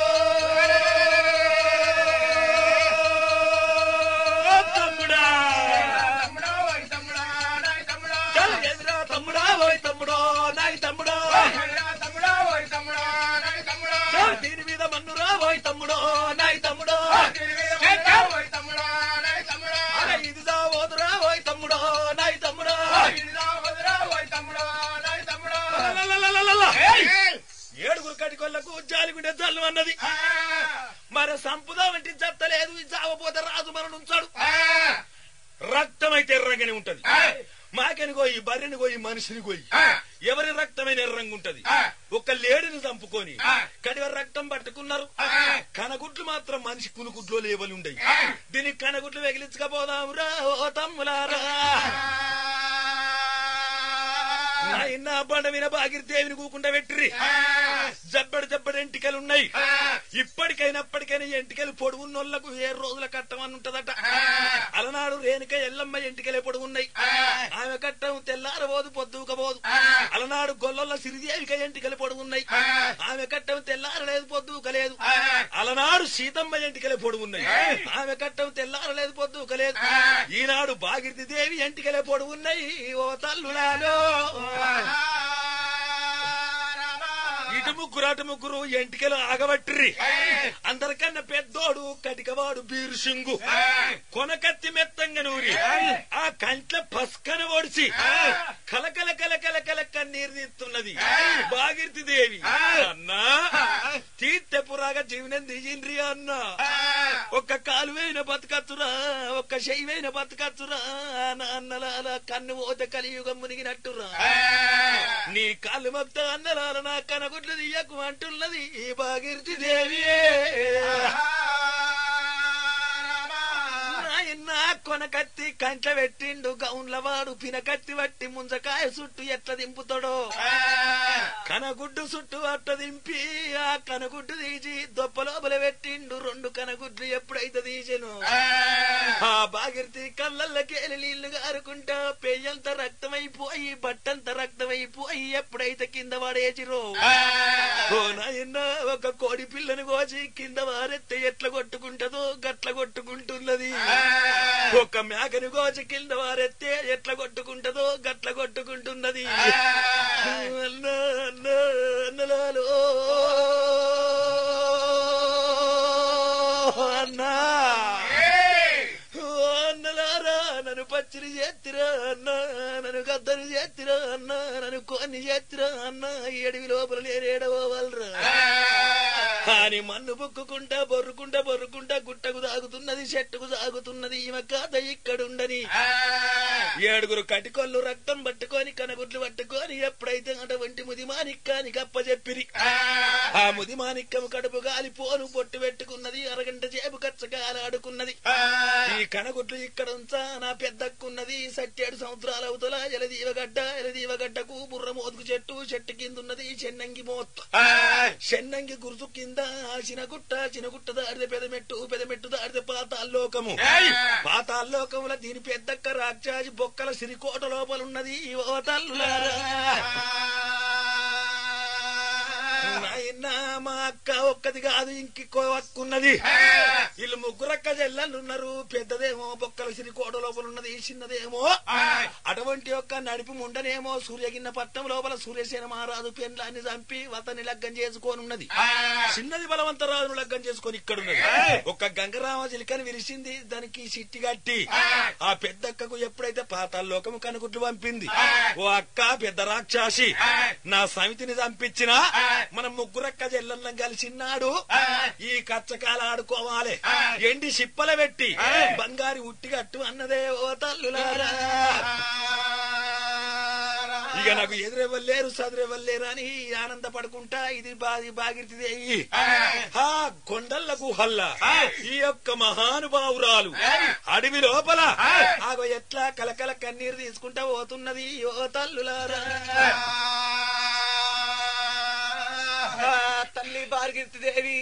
తమ్ముడా చల్ ఎదురా తమ్ముడా ఓయ్ తమ్ముడో నాయ్ తమ్ముడో చల్ దీని మీద మన్నురా ఓయ్ తమ్ముడో నాయ్ తమ్ముడో అరే ఇదిదా ఓదురా ఓయ్ తమ్ముడో నాయ్ తమ్ముడో లలలలలల. ఏడుగురు కటికొల్లకు జాలిగుండె జల్లు అన్నది మరి సంపుదా వంటి జత్తలేదు చావపోతే రాజు మన ఉంచాడు రక్తం అయితే ఎర్రగానే ఉంటది మాకని పోయి బర్రెని పోయి మనిషిని పోయి ఎవరి రక్తమైన ఎర్రంగా ఉంటది ఒక లేడిని చంపుకొని కడివ రక్తం పట్టుకున్నారు కనగుడ్లు మాత్రం మనిషి కునుగుడ్లో లేవలు ఉండయి దీనికి కనగుడ్లు వెగిలించకపోదామురా ఓ తమ్ములారా నాయన బండ మీద బాగిరిదేవిని కూకుండా పెట్టిరి జబ్బడి జబ్బడి ఎంటికలు ఉన్నాయి ఇప్పటికైనప్పటికైనా ఎంటికలు పొడుగున్నోళ్లకు ఏ రోజుల కట్టమని ఉంటదట అలనాడు రేణుక ఎల్లమ్మ ఎంటికలే పొడుగున్నాయి ఆమె కట్టం తెల్లారబోదు పొద్దుకపోదు అలనాడు గొల్లల సిరిదేవిక ఎంటికలు పొడుగున్నాయి ఆమె కట్టం తెల్లారలేదు పొద్దుకలేదు అలనాడు సీతమ్మ ఎంటికలే పొడుగున్నాయి ఆమె కట్టం తెల్లారలేదు పొద్దుకలేదు ఈనాడు బాగిరిది దేవి ఎంటికలే పొడుగున్నాయి ఓ తల్లులాలో ఇటు ముగ్గురు అటు ముగ్గురు ఎంటికలు ఆగబట్టిర్రి అందరికన్నా పెద్దోడు కటికవాడు బీరుసింగు కొనకత్తి మెత్తంగా నూరి ఆ కంట్ల పస్కన ఓడిచి కలకల కలకల కల కన్నీరు తీస్తున్నది బాగిర్తి దేవి అన్నా తీర్థపురాగా జీవనం దిగిండ్రి అన్న ఒక్క కాలువైన బతకచ్చురా ఒక్క శైవైన బతకచ్చురా అన్నలాల కన్ను పోతే కలియుగం మునిగినట్టురా నీ కాళ్ళు మొత్తం అన్నలాల నా కనగుడ్లు తీయకు అంటున్నది ఈ బాగిర్తి దేవి నాయన కొన కత్తి కంట్ల పెట్టిండు గౌన్ల వాడు పినకత్తి పట్టి ముంజకాయ చుట్టూ ఎట్లా దింపుతాడో కనగుడ్డు చుట్టూ అట్ట దింపి ఆ కనగుడ్డు తీసి దొప్ప లోపల పెట్టిండు రెండు కనగుడ్లు ఎప్పుడైతే తీసెను ఆ బాగిర్తి కళ్ళల్లకేలి నీళ్లు గారుకుంటా పెయ్యంత రక్తమైపోయి బట్టంత రక్తమైపోయి ఎప్పుడైతే కింద పడేసిరో ఓ నాయన ఒక కోడి పిల్లని కోసి కింద వారెత్తే ఎట్లా కొట్టుకుంటదో గట్ల కొట్టుకుంటున్నది ఒక మేకని కోసి కింద వారెత్తే ఎట్లా కొట్టుకుంటదో గట్ల కొట్టుకుంటున్నది అన్నా, అన్నా, అన్నలాలో. అన్నా ఓ అన్నలారా నన్ను పచ్చిరి చేతిరా అన్నా నన్ను గద్దరు చేతిరా అన్నా నన్ను కొన్ని చేతిరా అన్నా ఈ అడవి లోపల నేరేడవలరా అని మన్ను బుక్కుకుంటా బొర్రుకుంటా బొర్రుకుంటా గుట్టకు సాగుతున్నది చెట్టుకు సాగుతున్నది ఈమె కాత ఇక్కడుండని ఏడుగురు కటికొల్లు రక్తం పట్టుకొని కనగుడ్లు పట్టుకొని ఎప్పుడైతే అటువంటి ముదిమానిక్కానికి అప్పచెప్పిరి ఆ ముదిమానిక్కం కడుపు గాలి పోను పొట్టు పెట్టుకున్నది అరగంట చేపు కచ్చగాలి ఆడుకున్నది ఈ కనగుడ్లు ఇక్కడ ఉంచా నా పెద్దక్కున్నది సట్టేడు సంవత్సరాల అవతల ఎలదీవగడ్డ ఎలదీవగడ్డకు బుర్ర మోదుకు చెట్టు చెట్టు కింద ఉన్నది చెన్నంగి మోత్తు చెన్నంగి గురుసు కింద చినగుట్ట చినగుట్ట దాడితే పెదమెట్టు పెదమెట్టు దాడితే పాతాల్లోకము పాతాల్లోకముల దీని పెద్దక్క రాక్షాసి బొక్కల సిరికోట లోపల ఉన్నది ఓ తల్లులారా నాయనా మా అక్క ఒక్కది కాదు ఇంకో అక్క ఉన్నది వీళ్ళు ముగ్గురక్క చెల్లెళ్ళు ఉన్నారు పెద్దదేమో బొక్కల సిరి కోట లోపల ఉన్నది చిన్నదేమో అటువంటి యొక్క నడిపి ముండనేమో సూర్యగిన్న పట్టం లోపల సూర్యసేన మహారాజు పెండ్లాన్ని చంపి వతని లగ్గం చేసుకొని ఉన్నది చిన్నది బలవంతరాజును లగ్గం చేసుకొని ఇక్కడ ఉన్నది ఒక గంగరామ చిలికని విరిసింది దానికి సిట్టి కట్టి ఆ పెద్దక్కకు ఎప్పుడైతే పాతాల్లోకము కనుగుడ్లు పంపింది ఓ అక్క పెద్ద రాక్షసి నా సమితిని చంపించిన మనం ముగ్గురక్క చెల్లెళ్ళం కలిసిన్నాడు ఈ కచ్చకాల ఆడుకోవాలి ఎండి సిప్పల పెట్టి బంగారి ఉట్టిగట్టు అన్నదే ఓ తల్లులారా ఇక నాకు ఎదురెవ్వలేరు చదురెవ్వలేరు అని ఆనందపడుకుంటా ఇది బాది బాగిరిదేయి ఆ కొండల గుహల్ల ఈ యొక్క మహానుభావురాలు అడవి లోపల ఆగో ఎట్లా కలకల కన్నీరు తీసుకుంటా పోతున్నది ఓ తల్లులారా ఆ తల్లి భార్గీరథి దేవి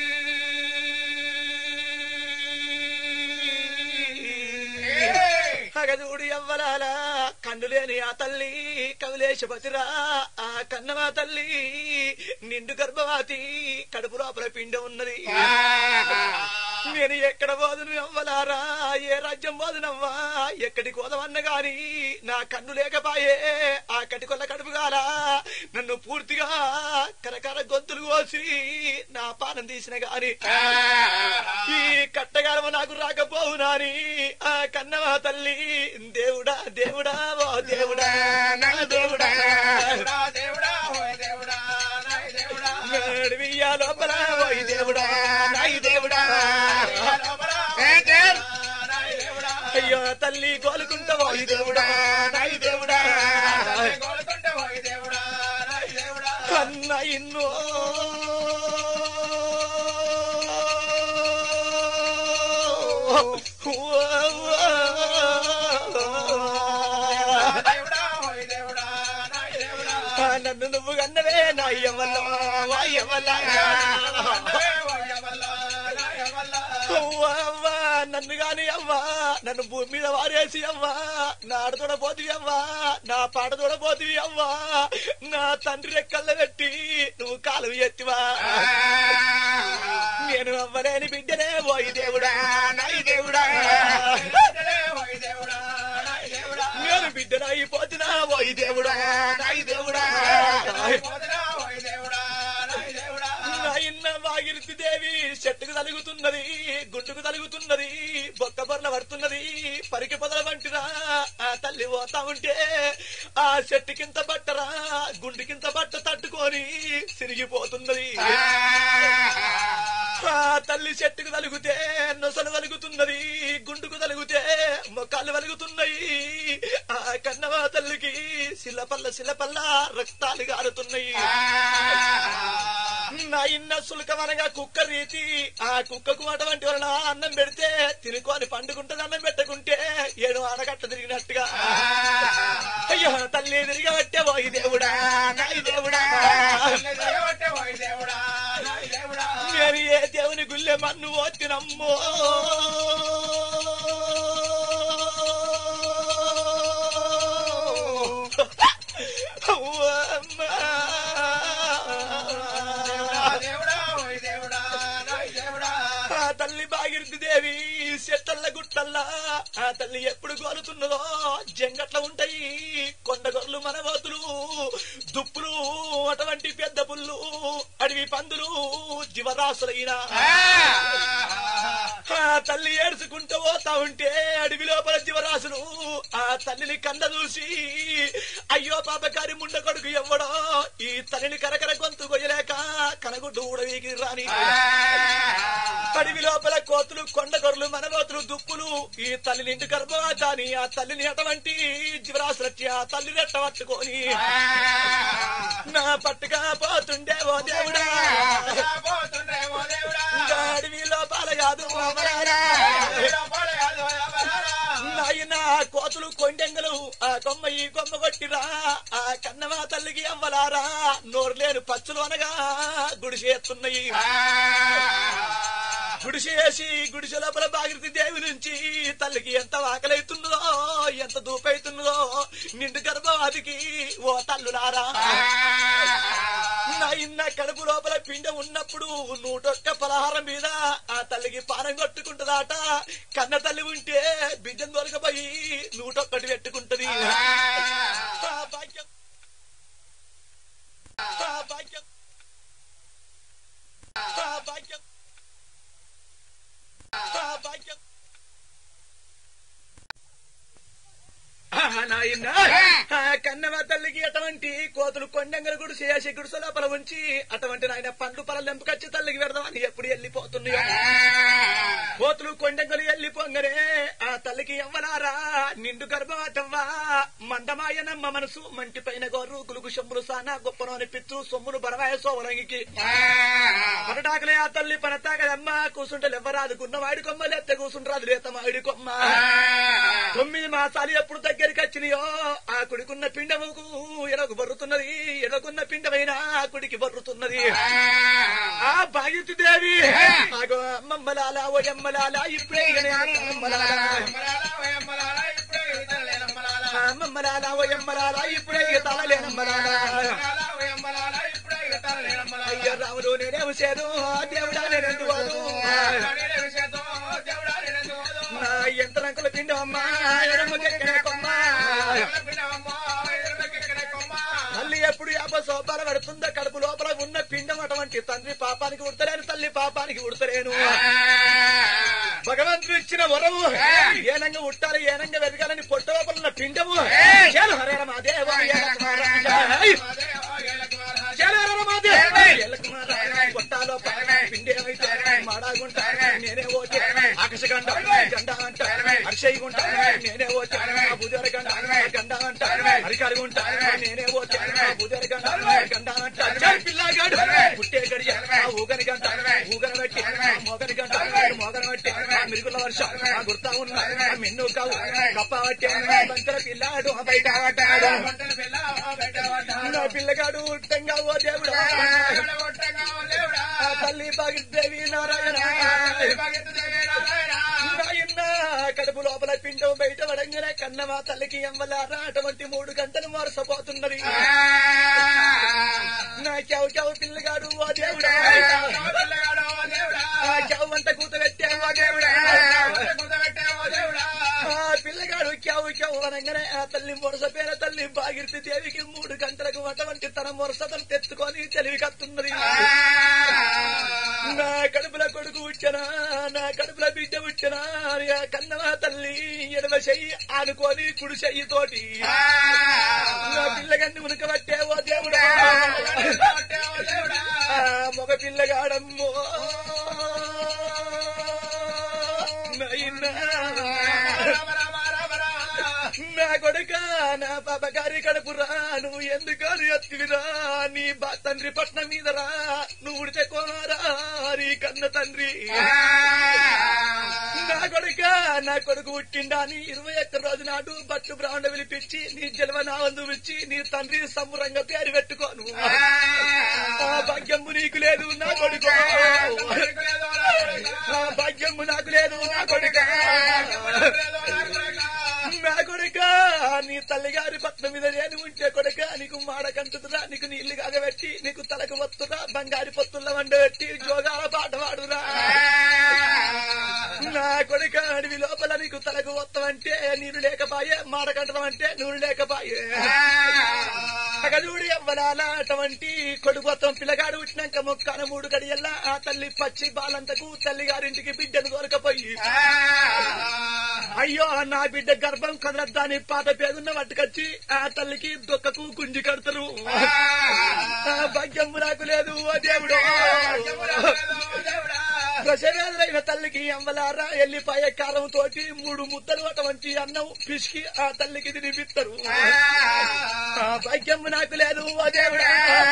అగదూడి అవ్వలాల కండు లేని ఆ తల్లి కవిలేశపతిరా ఆ కన్నమా తల్లి నిండు గర్భవతి కడుపు లోపల పిండ ఉన్నది నేను ఎక్కడ పోదును అవ్వలారా ఏ రాజ్యం పోదునవ్వా ఎక్కడికి పోదమన్న గాని నా కన్ను లేకపాయే ఆ కటికొల్ల కడుపు గాల నన్ను పూర్తిగా కరకర గొంతులు కోసి నా పానం తీసిన గాని ఈ కట్టగాలము నాకు రాకపోవునాని ఆ కన్నవా తల్లి దేవుడా దేవుడా ఓ దేవుడా నా దేవుడా నడివియ్యా లోపల ఓ దేవుడా నాయి దేవుడా అయ్యో తల్లి కోలుకుంటా ఓ దేవుడా నాయి దేవుడా కన్న ఇన్నో నన్ను నువ్వు కన్నవే నా అయ్యవల్ల అయ్యవల్ల అవ్వా నన్ను గాని అవ్వా నన్ను భూమి మీద వారేసి అవ్వా నా ఆడతోడ పోతివి అవ్వా నా పాట పోతివి అవ్వా నా తండ్రి రెక్కల్ల పెట్టి నువ్వు కాలు ఎత్తివా నేను అవ్వలేని బిడ్డనే పోయి దేవుడా నాయి దేవుడా నేను బిడ్డనైపోతున్నా పోయి దేవుడా నాయి దేవుడా నాయన్న వాగిరితి దేవి చెట్టుకు తలుగుతున్నది గుండుకు తలుగుతున్నది బొక్క బొర్ల పడుతున్నది పరికి పొదల వంటిరా ఆ తల్లి పోతా ఉంటే ఆ చెట్టుకింత బట్టరా గుండుకింత బట్ట తట్టుకొని సిరిగిపోతున్నది ఆ తల్లి చెట్టుకు తలుగుతే నొసలు తలుగుతున్నది గుండుకు తలుగుతే మొక్కలు వెలుగుతున్నాయి ఆ కన్నవా తల్లికి శిలపల్ల శిలపల్ల రక్తాలు గారుతున్నాయి నా ఇన్న సులకమనగా కుక్క రీతి ఆ కుక్కకు అటువంటి వలన అన్నం పెడితే తినుకొని పండుకుంటది అన్నం పెట్టకుంటే ఏడు ఆనగట్ట తిరిగినట్టుగా అయ్యో తల్లి తిరిగబట్టే పోయి దేవుడా నాయి దేవుడా నేను ఏ దేవుని గుళ్ళె మన్ను ఓతినమ్మో ఆ తల్లి బాగిరిది దేవి చెట్టల్ల గుట్టల్లా ఆ తల్లి ఎప్పుడు గోలుతున్నదో జంగట్ల ఉంటాయి కొండగొర్లు మనవతులు దుప్పులు అటువంటి పెద్ద పుల్లు అడవి పందులు జీవరాశులైన ఆ తల్లి ఏడుచుకుంటూ పోతా ఉంటే అడవి లోపల జీవరాశులు ఆ తల్లిని కంద చూసి అయ్యో పాపకారి ముండ కొడుకు ఎవ్వడో ఈ తల్లిని కరకర గొంతు కొయ్యలేక కనగుడ్డు ఊడవీకి రాని అడవి లోపల కోతులు కొండ గొర్రెలు మనగోతులు దుప్పులు ఈ తల్లిని ఇంటి గర్భవాతాని ఆ తల్లిని అటువంటి జీవరాశులు వచ్చి ఆ తల్లి రెట్ట పట్టుకొని నా పట్టుగా పోతుండే ఓ దేవుడా ఇంకా అడవి లోపల కాదు అమరారా. నాయన కోతులు కొండెంగలు ఆ కొమ్మ ఈ కొమ్మ కొట్టిరా ఆ కన్నమా తల్లికి అమ్మలారా నోరు లేని పచ్చులు అనగా గుడిసేస్తున్నాయి గుడిసె వేసి గుడిసె లోపల బాగిరితి దేవి నుంచి తల్లికి ఎంత ఆకలైతున్నదో ఎంత దూపైతున్నదో నిండు గర్భవాదికి ఓ తల్లులారా నా ఇన్న కడుపు లోపల పిండ ఉన్నప్పుడు నూటొక్క పలహారం మీద ఆ తల్లికి పానం కొట్టుకుంటదాట కన్న తల్లి ఉంటే బిడ్డం దొరకపోయి నూటొక్కటి పెట్టుకుంటది ఆ భాగ్యం ఆ భాగ్యం ఆ భాగ్యం ఆ భాగ్యం నాయన కన్నవ తల్లికి అటువంటి కోతులు కొండంగలు గుడి చేసి గుడిసె లోపల ఉంచి అటువంటి నాయన పండ్లు పొలం ఎంపుకొచ్చి తల్లికి పెడదామని ఎప్పుడు వెళ్ళిపోతున్నాయో కోతులు కొండంగలు వెళ్ళిపోంగనే ఆ తల్లికి ఎవ్వలారా నిండు గర్భవతవ్వా మందమాయనమ్మ మనసు మంటి పైన గోరు గులుగు శంబులు సానా గొప్పనోని పిచ్చు సొమ్ములు బడవాయ సోవరంగికి పనటాకలే ఆ తల్లి పనతాకదమ్మ కూసుంటే ఎవ్వరాదు గున్నవాడి కొమ్మ లేతే కూసుంటరాదు లేత మావిడి కొమ్మ తొమ్మిది మాసాలు ఎప్పుడు దగ్గరికి వచ్చినాయో ఆ కుడికున్న పిండముకు ఎడకు బర్రుతున్నది ఎడకున్న పిండమైన ఆ కుడికి బర్రుతున్నది ఆ భాగ్యతి దేవి ఆగో అమ్మమ్మలాల ఓ ఎమ్మలాల ఇప్పుడే ఇక నేను అమ్మలాల అమ్మమ్మలాల ఓ ఎమ్మలాల ఇప్పుడే ఇక తలలేనమ్మలాల అయ్యో రాముడు నేనేం చేదు దేవుడా నేనెందు వాడు నా ఎంత రంకుల పిండమ్మ ఎడమకెక్కిన కొమ్మ తల్లి ఎప్పుడు యాప సోపాల పడుతుందో కడుపు లోపల ఉన్న పిండం అటువంటి తండ్రి పాపానికి ఉడతలేను తల్లి పాపానికి ఉడతలేను భగవంతుడు ఇచ్చిన వరము ఏనంగా ఉట్టాలి ఏనంగా వెతకాలని పొట్ట లోపల ఉన్న పిండము చేలు హరే మాదేవ కొట్టాలో పిండేమైతే మాడాగుంటా నేనే ఓకే ఆకాశగండ గండ అంట అక్షయగుంట నేనే ఓకే బుధర గండ గండ అంట హరికరుగుంట నేనే ఓకే బుధర గండ గండ అంట పిల్లగాడు పుట్టే గడియ ఊగని గంట ఊగన పెట్టి మోగని గంట మోగన పెట్టి మిరుగుల వర్షం ఆ గుర్తా ఉన్న మిన్ను కావు కప్ప పట్టే బంకర పిల్లాడు బయట పడ్డాడు నా పిల్లగాడు ఉట్టంగా ఓ దేవుడా ఆ తల్లి భాగ్యదేవి నారాయణ నాయన కడుపు లోపల పిండం బయట పడంగానే కన్నమా తల్లికి ఎమ్మలారా అటువంటి మూడు గంటలు మరసపోతున్నది నా చెవు చెవు పిల్లగాడు ఓ దేవుడా ఆ చెవు అంత కూత పెట్టే ఓ దేవుడా ఆ పిల్లగాడు క్యావు క్యావు అనగానే ఆ తల్లి మొరస పేర తల్లి భాగిరితి దేవికి మూడు గంటలకు అటువంటి తన మొరసతను తెచ్చుకొని తెలివి కత్తున్నది నా కడుపుల కొడుకు ఉచ్చనా నా కడుపుల బిడ్డ ఉచ్చనా అని ఆ కన్నమా తల్లి ఎడమ చెయ్యి ఆనుకొని కుడి చెయ్యి తోటి నా పిల్లగన్ని ఉనకబట్టే ఓ దేవుడా ఆ మగ పిల్లగాడమ్మో నాయనా నా కొడుక నా పాప గారి కడుపురా నువ్వు ఎందుకు ఎత్తివిరా నీ బా తండ్రి పట్నం మీద రా నువ్వు ఉడితే కోమారా నీ కన్న తండ్రి నా కొడుక నా కొడుకు పుట్టిండా నీ ఇరవై ఒక్క రోజు నాడు బట్టు బ్రాండ పిలిపించి నీ జలవ నావందు ఇచ్చి నీ తండ్రి సంబరంగా పేరు పెట్టుకోను ఆ భాగ్యము నీకు లేదు నా కొడుకు ఆ భాగ్యము నాకు లేదు నా కొడుక నా కొడుక నీ తల్లిగారి పట్నం మీద నేను ఉంటే కొడుక నీకు మాడకంటురా నీకు నీళ్లు కాగబెట్టి నీకు తలకు వత్తురా బంగారి పొత్తుల వండబెట్టి జోగాల పాట పాడురా నా కొడుక అడవి లోపల నీకు తలకు వత్తమంటే నీరు లేకపాయే మాడకంటమంటే నూనె లేకపాయే పగలూడి అవ్వలాల అటువంటి కొడుకు మొత్తం పిల్లగాడు పుట్టినాక మొక్కన మూడు కడియల్లా ఆ తల్లి పచ్చి బాలంతకు తల్లి గారింటికి బిడ్డను కోరకపోయి అయ్యో నా బిడ్డ గర్భం కదలద్దాని పాత పేదున్న పట్టుకొచ్చి ఆ తల్లికి దొక్కకు గుంజి కడతారు ఆ భాగ్యము నాకు లేదు ఓ దేవుడు ప్రసవేదరైన తల్లికి అమ్మలారా ఎల్లిపాయ కారం తోటి మూడు ముద్దలు అటువంటి అన్నం పిసికి ఆ తల్లికి తినిపిస్తారు ఆ భాగ్యము నాకు లేదు ఓ దేవుడా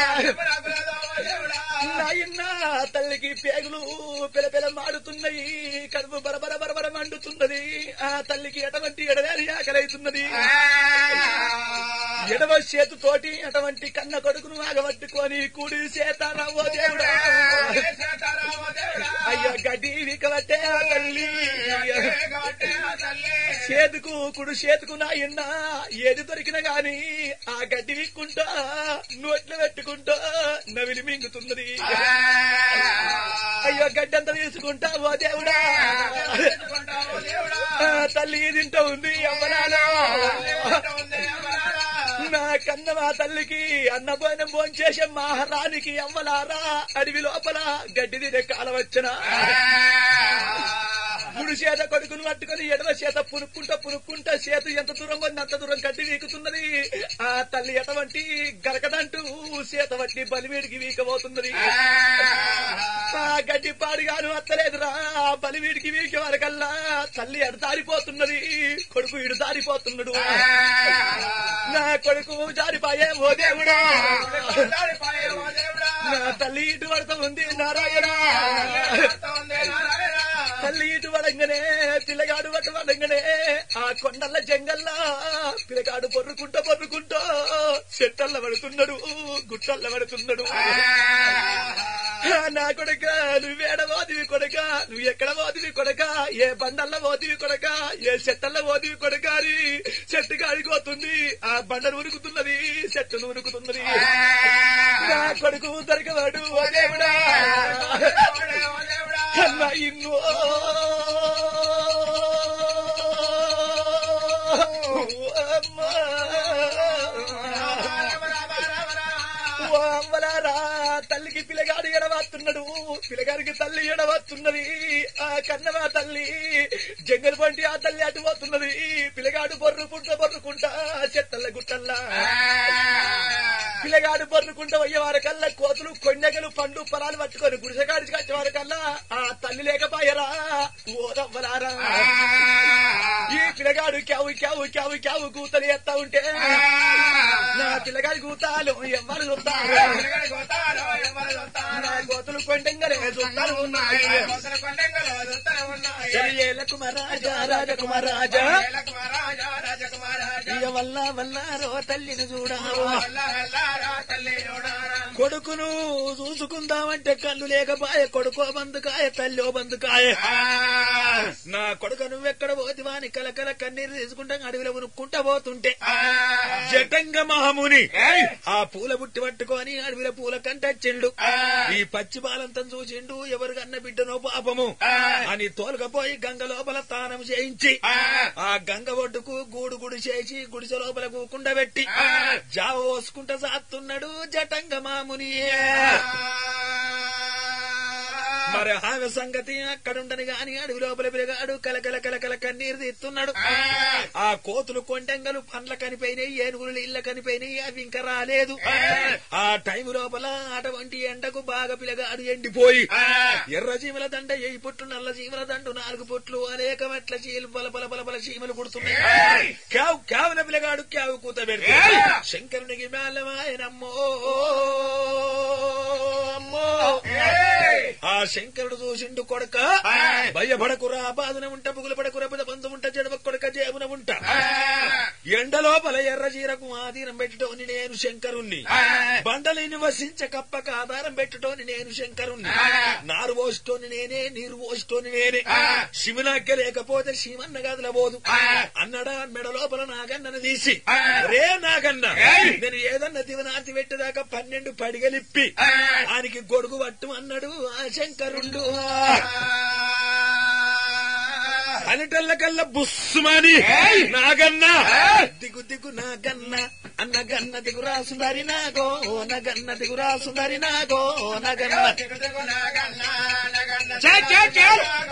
నాయన్న తల్లికి పేగులు పిలపిల మాడుతున్నాయి కడుపు బరబర బరబర మండుతున్నది ఆ తల్లికి ఎటువంటి ఎడవేరి ఆకలైతున్నది ఎడవ చేతుతోటి అటువంటి కన్న కొడుకును ఆగబట్టుకొని కూడి చేతానవో దేవుడా అయ్యో గడ్డి వికవట్టే ఆ తల్లి చేతుకు కుడు చేతుకు నాయన్న ఏది దొరికినా గాని ఆ గడ్డి విక్కుంటా నోట్లో పెట్టుకుంటా నవిలి మింగుతున్నది అయ్యో గడ్డంతా తీసుకుంటా ఓ దేవుడా ఆ తల్లి తింటూ ఉంది అమ్మనాలో నా కన్న మా తల్లికి అన్నపోయిన భోంచేసే మహారానికి అమ్మలారా అడవి లోపల గడ్డి తినే కాలం వచ్చిన గుడి చేత కొడుకును పట్టుకుని ఎడవ చేత పునుక్కుంటా పునుక్కుంటా చేతు ఎంత దూరం పోయింది అంత దూరం గడ్డి వీకుతున్నది ఆ తల్లి ఎటువంటి గరకదంటూ చేత వట్టి బలివీడికి వీకబోతున్నది ఆ గడ్డి పాడుగాను అత్తలేదురా ఆ బలివీడికి వీకే వరకల్లా తల్లి ఎడ దారిపోతున్నది కొడుకు ఇడు దారిపోతున్నాడు నా కొడుకు జారిపాయే ఓ దేవుడా నా తల్లి ఇటు పడుతూ ఉంది నారాయణ తల్లి ఇటు పడంగానే పిల్లగాడు అటు పడంగానే ఆ కొండల జంగల్లా పిల్లగాడు పొర్రుకుంటా పొర్రుకుంటా చెట్టల్ల పడుతున్నాడు గుట్టల్ల పడుతున్నాడు ఆ నా కొడక నువ్వేడ పోతివి కొడక నువ్వు ఎక్కడ పోతివి కొడక ఏ బండల్ల పోతివి కొడక ఏ చెట్టల్ల పోతివి కొడక అని చెట్టు కాడిపోతుంది ఆ బండను ఉరుకుతున్నది చెట్టును ఉరుకుతున్నది నా కొడుకు దొరకవాడు ఓ దేవుడా అన్నా ఇన్నో ఓ అమ్మలారా తల్లికి పిల్లగాడు ఎడవస్తున్నాడు పిల్లగాడికి తల్లి ఎడవస్తున్నది ఆ కన్నమా తల్లి జంగల్ పంటి ఆ తల్లి అటు పోతున్నది పిల్లగాడు బొర్రుకుంటా బొర్రుకుంటా చెట్టల్ల గుట్టల్లా పిల్లగాడు బొర్రుకుంటా అయ్యే వారికల్లా కోతులు కొండగలు పండు పొలాలు పట్టుకొని గుడిసెగాడికి వచ్చే వారికల్లా ఆ తల్లి లేకపోయారా ఓరవ్వలారా ఈ పిల్లగాడు క్యావు క్యావు క్యావు క్యావు కూతలు ఎత్తా ఉంటే నా పిల్లగాడి కూతాలు ఎవరు చూస్తారు నా కోతులు కొండంగలే చూస్తారు ఉన్నాయి ఏల కుమారాజా రాజకుమారాజా ఇక వల్ల వల్లారో తల్లిని చూడావో కొడుకును చూసుకుందామంటే కళ్ళు లేకపాయే కొడుకో బందుకాయ తల్లో బందుకాయ నా కొడుకు నువ్వెక్కడ పోతివా అని కలకల కన్నీరు తీసుకుంటా అడవిలో ఉనుక్కుంటా పోతుంటే జటంగ మహాముని ఆ పూల బుట్టి పట్టుకొని అడవిలో పూల కంటచ్చిండు ఈ పచ్చి బాలంతం చూసిండు ఎవరు కన్న బిడ్డనో పాపము అని తోలకపోయి గంగ లోపల తానం చేయించి ఆ గంగ ఒడ్డుకు గూడు గుడి చేసి గుడిసె లోపల కూకుండా పెట్టి జావ పోసుకుంటా సాత్తున్నాడు జటంగ మాముని మరి ఆమె సంగతి అక్కడుండని గాని అడవి లోపల పిలగాడు కలకల కలకల కన్నీరు తీస్తున్నాడు ఆ కోతులు కొండంగలు పండ్ల కనిపోయినాయి ఏనుగులు ఇళ్ళ కనిపోయినాయి అవి ఇంకా రాలేదు ఆ టైం లోపల అటువంటి ఎండకు బాగా పిలగాడు ఎండిపోయి ఎర్ర చీమల దండ ఎయి పొట్లు నల్ల చీమల దండు నాలుగు పొట్లు అనేక మెట్ల చీలు బల బల బల బల చీమలు కుడుతున్నాయి క్యావు క్యావున పిలగాడు క్యావు కూత పెడితే శంకరునికి మేళమాయనమ్మో అమ్మో ఆ శంకరుడు చూసిండు కొడక భయపడకురా బాధన ఉంట పుగులు పడకురా పద బంధు ఉంట జడవ కొడక జేబున ఉంట ఎండ లోపల ఎర్ర చీరకు ఆధీనం పెట్టుటోని నేను శంకరుణ్ణి బండలిని వసించ కప్పక ఆధారం పెట్టుటోని నేను శంకరుణ్ణి నారు పోస్టోని నేనే నీరు పోస్టోని నేనే శివునాగ్య లేకపోతే శివన్న గదిల పోదు అన్నడా మెడ లోపల నాగన్నను తీసి రే నాగన్న నేను ఏదన్నా దివనార్తి పెట్టేదాకా పన్నెండు పడిగలిప్పి ఆయనకి గొడుగు పట్టు అన్నాడు ఆ శంకరుండు అనిటల్ల కల్లా బుస్సుమని నాగన్న దిగు దిగు నాగన్న అన్న గన్న దిగు రాసుందరి నాగో నగన్న దిగు రాసుందరి నాగో నగన్న చే, చే, చే.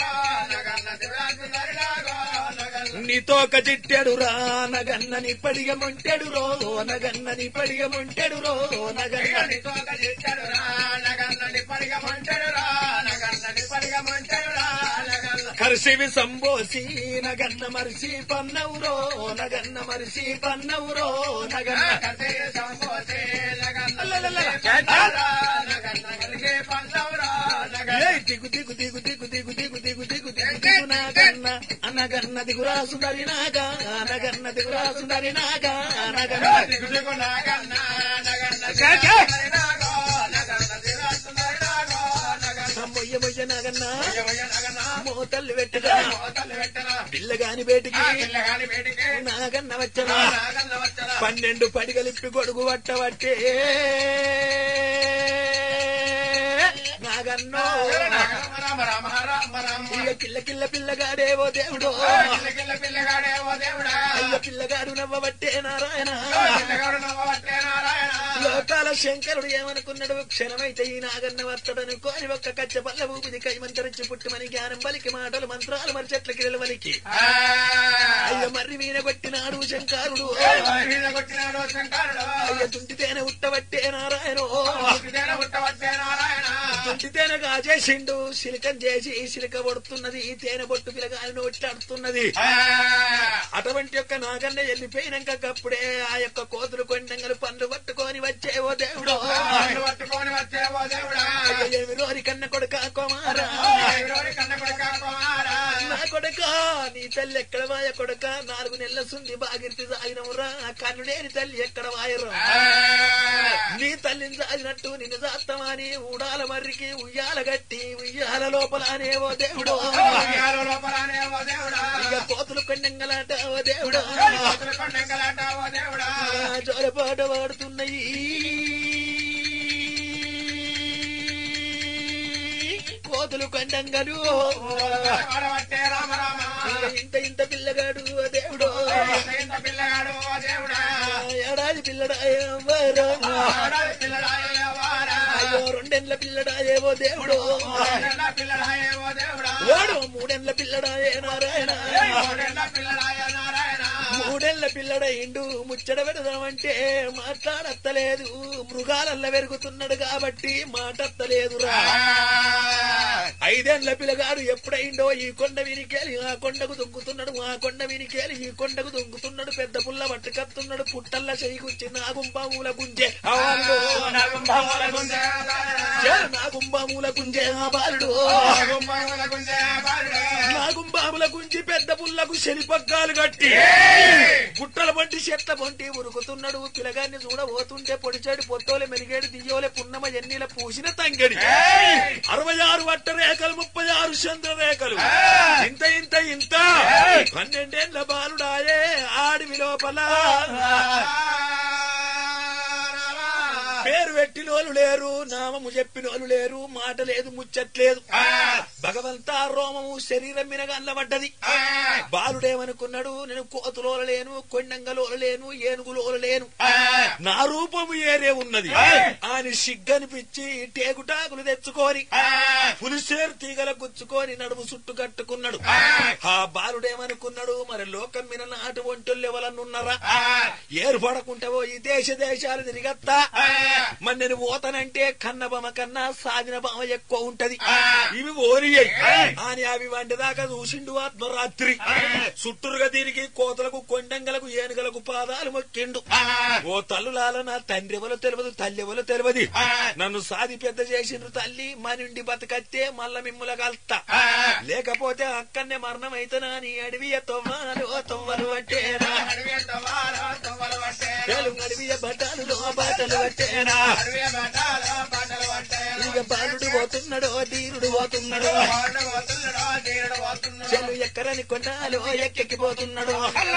నీతో ఒక చిట్టెడు రా నగన్న నీ పడిగ మొంటెడు రో నగన్న నీ పడిగ మొంటెడు రో నగన్న కరిసివి సంబోసి నగన్న మరిసి పన్నవురో నగన్న మరిసి పన్నవురో నగన్న ఏయ్ దిగు దిగు దిగు దిగు దిగు దిగు దిగు దిగు దిగు దిగు నాగన్న అనగన్న దిగురా సుందరి నాగా అనగన్న దిగురా సుందరి నాగా అనగన్న మొయ్య మొయ్య నాగన్న మోతల్లి పెట్టగా పిల్లగాని బేటికి నాగన్న వచ్చనా పన్నెండు పడిగలిప్పి గొడుగు పట్టబట్టే నాగన్నో ఇక కిల్ల కిల్ల పిల్లగాడేవో దేవుడో అయ్య పిల్లగాడు నవ్వబట్టే నారాయణ లోకాల శంకరుడు ఏమనుకున్నాడు క్షణమైతే ఈ నాగన్న వత్తడను కోరి ఒక్క కచ్చ పల్ల ఊపిది కైమంతరించి పుట్టుమని జ్ఞానం బలికి మాటలు మంత్రాలు మరి చెట్ల కిరల వలికి అయ్య మర్రి మీన కొట్టినాడు శంకరుడు అయ్య తుంటితేనే ఉట్టబట్టే నారాయణ తుంటితేనే కాజేసిండు సిలికం చేసి సిలిక పడుతున్నది తేనె బొట్టు పిలగాలిని ఒట్లాడుతున్నది అటువంటి యొక్క నాగన్న వెళ్ళిపోయినాక అప్పుడే ఆ యొక్క కోతులు కొండంగలు పండ్లు పట్టుకొని వచ్చేవో దేవుడు పట్టుకొని వచ్చేవో దేవుడా అయ్య ఏమి రోరి కన్న కొడుక కుమారా కన్న కొడుక కుమారా నా కొడుక నీ తల్లి ఎక్కడ వాయ కొడుక నాలుగు నెలల సుంది బాగిర్తి సాగినవురా కన్ను లేని తల్లి ఎక్కడ వాయరా నీ తల్లిని సాగినట్టు నిన్ను సాత్తమని ఊడాల మర్రికి ఉయ్యాల గట్టి ఉయ్యాల లోపల అనేవో దేవుడు ఉయ్యాల లోపలనే ఓ దేవుడా ఇక కోతులు కొండంగలాట ఓ దేవుడు కోతుల కొండంగలాట ఓ దేవుడా జోలపాట వాడుతున్నాయి కోతులు కొండంగలు వాడబట్టే రామ రామ ఇంత ఇంత పిల్లగాడు ఓ దేవుడు ఇంత పిల్లగాడు ఓ దేవుడా ఏడాది పిల్లడాయేవారు ఆడాలి పిల్లడాయే వారా అయ్యో రెండెండ్ల పిల్లడాయేవో దేవుడు రెండేళ్ల పిల్లడాయే ఓ దేవుడా వాడు మూడెండ్ల పిల్లడాయే నారాయణ మూడేళ్ల పిల్లడాయే నారాయణ మూడేళ్ల పిల్లడయిండు ముచ్చట పెడదామంటే మాట్లాడత్తలేదు మృగాలల్ల పెరుగుతున్నాడు కాబట్టి మాటత్తలేదురా ఐదేళ్ల పిల్లగాడు ఎప్పుడైండో ఈ కొండ వినికేలి ఆ కొండకు దొంగుతున్నాడు ఆ కొండ వినికేలి ఈ కొండకు దొంగుతున్నాడు పెద్ద పుల్ల పట్టుకత్తున్నాడు పుట్టల్ల చేయికొచ్చి నాగుంబామూల గుంజే ఆ బాలుడు. నాగుంబాముల గుంజే చే, నాగుంబామూల గుంజే ఆ బాలుడు నాగుంబాముల గుంజే బాలుడు నాగుంబాముల గుంజి పెద్ద పుల్లకు శనిపగ్గాలు కట్టి గుట్టల వంటి చెట్ల వంటి ఉరుకుతున్నాడు పిలగాన్ని చూడబోతుంటే పొడిచాడు పొత్తోలే మెరిగేడు దియ్యోలే పున్నమ ఎన్నిల పూసిన తంగడి అరవై ఆరు వట్ట రేఖలు ముప్పై ఆరు చంద్ర రేఖలు ఇంత ఇంత ఇంత పన్నెండేళ్ల బాలుడాయే ఆడివి లోపల పేరు పెట్టినోళ్ళు లేరు నామము చెప్పినోళ్ళు లేరు మాట లేదు ముచ్చట్లేదు భగవంతా రోమము శరీరం మీద అల్లబడ్డది బాలుడేమనుకున్నాడు నేను కోతులోల లేను కొండంగలోల లేను ఏనుగులోల లేను నా రూపము ఏరే ఉన్నది అని సిగ్గనిపించి టేకుటాకులు తెచ్చుకొని పులిసేరు తీగల గుచ్చుకొని నడుము చుట్టు కట్టుకున్నాడు ఆ బాలుడేమనుకున్నాడు మరి లోకం మీద నాటు ఒంటోళ్ళు ఎవరన్నున్నారా ఏర్పడకుంటే ఈ దేశ దేశాలు తిరిగత్తా మరి నేను పోతానంటే కన్న బొమ్మ కన్నా సాగిన బొమ్మ ఎక్కువ ఉంటది ఇవి ఓరియై అని అవి వంటిదాకా చూసిండు ఆత్మరాత్రి చుట్టూరుగా తిరిగి కోతలకు కొండంగలకు ఏనుగలకు పాదాలు మొక్కిండు ఓ తల్లులాల నా తండ్రి ఎవరో తెలియదు తల్లి ఎవరో తెలియదు నన్ను సాది పెద్ద చేసిండ్రు తల్లి మనుండి బతకత్తే మల్ల మిమ్ముల కల్తా లేకపోతే అక్కడనే మరణం అయితేనా నీ అడవియ తొవ్వలు తొవ్వలు పట్టేనా తెలుగు అడవియ బట్టలు బట్టలు పట్టేనా ఇక బాలుడు పోతున్నాడు ధీరుడు పోతున్నాడు చెలు ఎక్కరని కొండాలు ఎక్కెక్కిపోతున్నాడు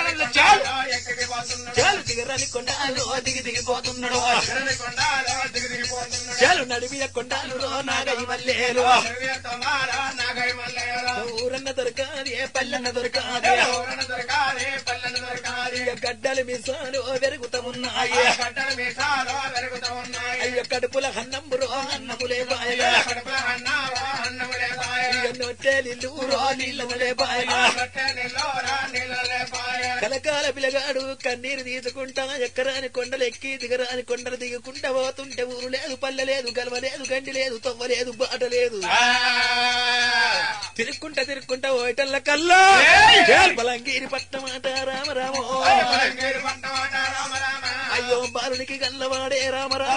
చెలు దిగరని కొండాలు దిగి దిగిపోతున్నాడు చెలు నడిమియ కొండాలు నాగై మల్లేలు ఊరన్న దొరకాలి పల్లెన్న దొరకాలి ఇక గడ్డలు మిసాలు పెరుగుతా ఉన్నాయి అయ్యో కడుపుల హన్నంబురో అన్నములే బాయగా ఇక నొట్టేలిల్లు రో నీళ్ళములే బాయగా కలకాల పిలగాడు కన్నీరు తీసుకుంటా ఎక్కరాని కొండలు ఎక్కి దిగరాని కొండలు దిగుకుంటా పోతుంటే ఊరు లేదు పల్లె లేదు గలవ లేదు గండి లేదు తొవ్వ లేదు బాట లేదు తిరుక్కుంటా తిరుక్కుంటా ఓటల్ల కల్లా బలంగీరి పట్టమాట రామ రామ అయ్యో బాలునికి గల్లవాడే రామ రామ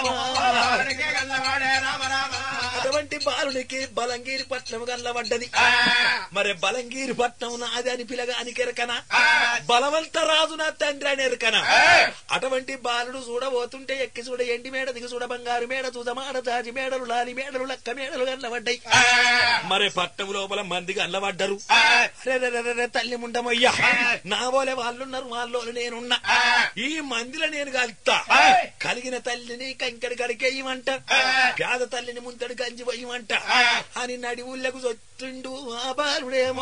అటువంటి బాలునికి బలంగీరి పట్నం గల్లబడ్డది మరి బలంగీరి పట్నం నాది అని పిలగానికి ఎరకన బలవంత రాజు నా తండ్రి అని ఎరకన అటువంటి బాలుడు చూడబోతుంటే ఎక్కి చూడ ఎండి మేడ దిగి చూడ బంగారు మేడ చూద మాడ జాజి మేడలు లాలి మేడలు లక్క మేడలు గల్లబడ్డాయి మరి పట్టం లోపల మంది గల్లబడ్డరు అరెరెరెరె, తల్లి ముండమయ్యా నా పోలే వాళ్ళున్నారు వాళ్ళు నేనున్నా ఈ మందిలో నేను కలుతా కలిగిన తల్లిని కంకడి కడికేయమంట పేద తల్లిని ముంతడి గంజి పోయమంట అని నడి ఊళ్ళకు చొచ్చిండు ఆ బాలుడేమో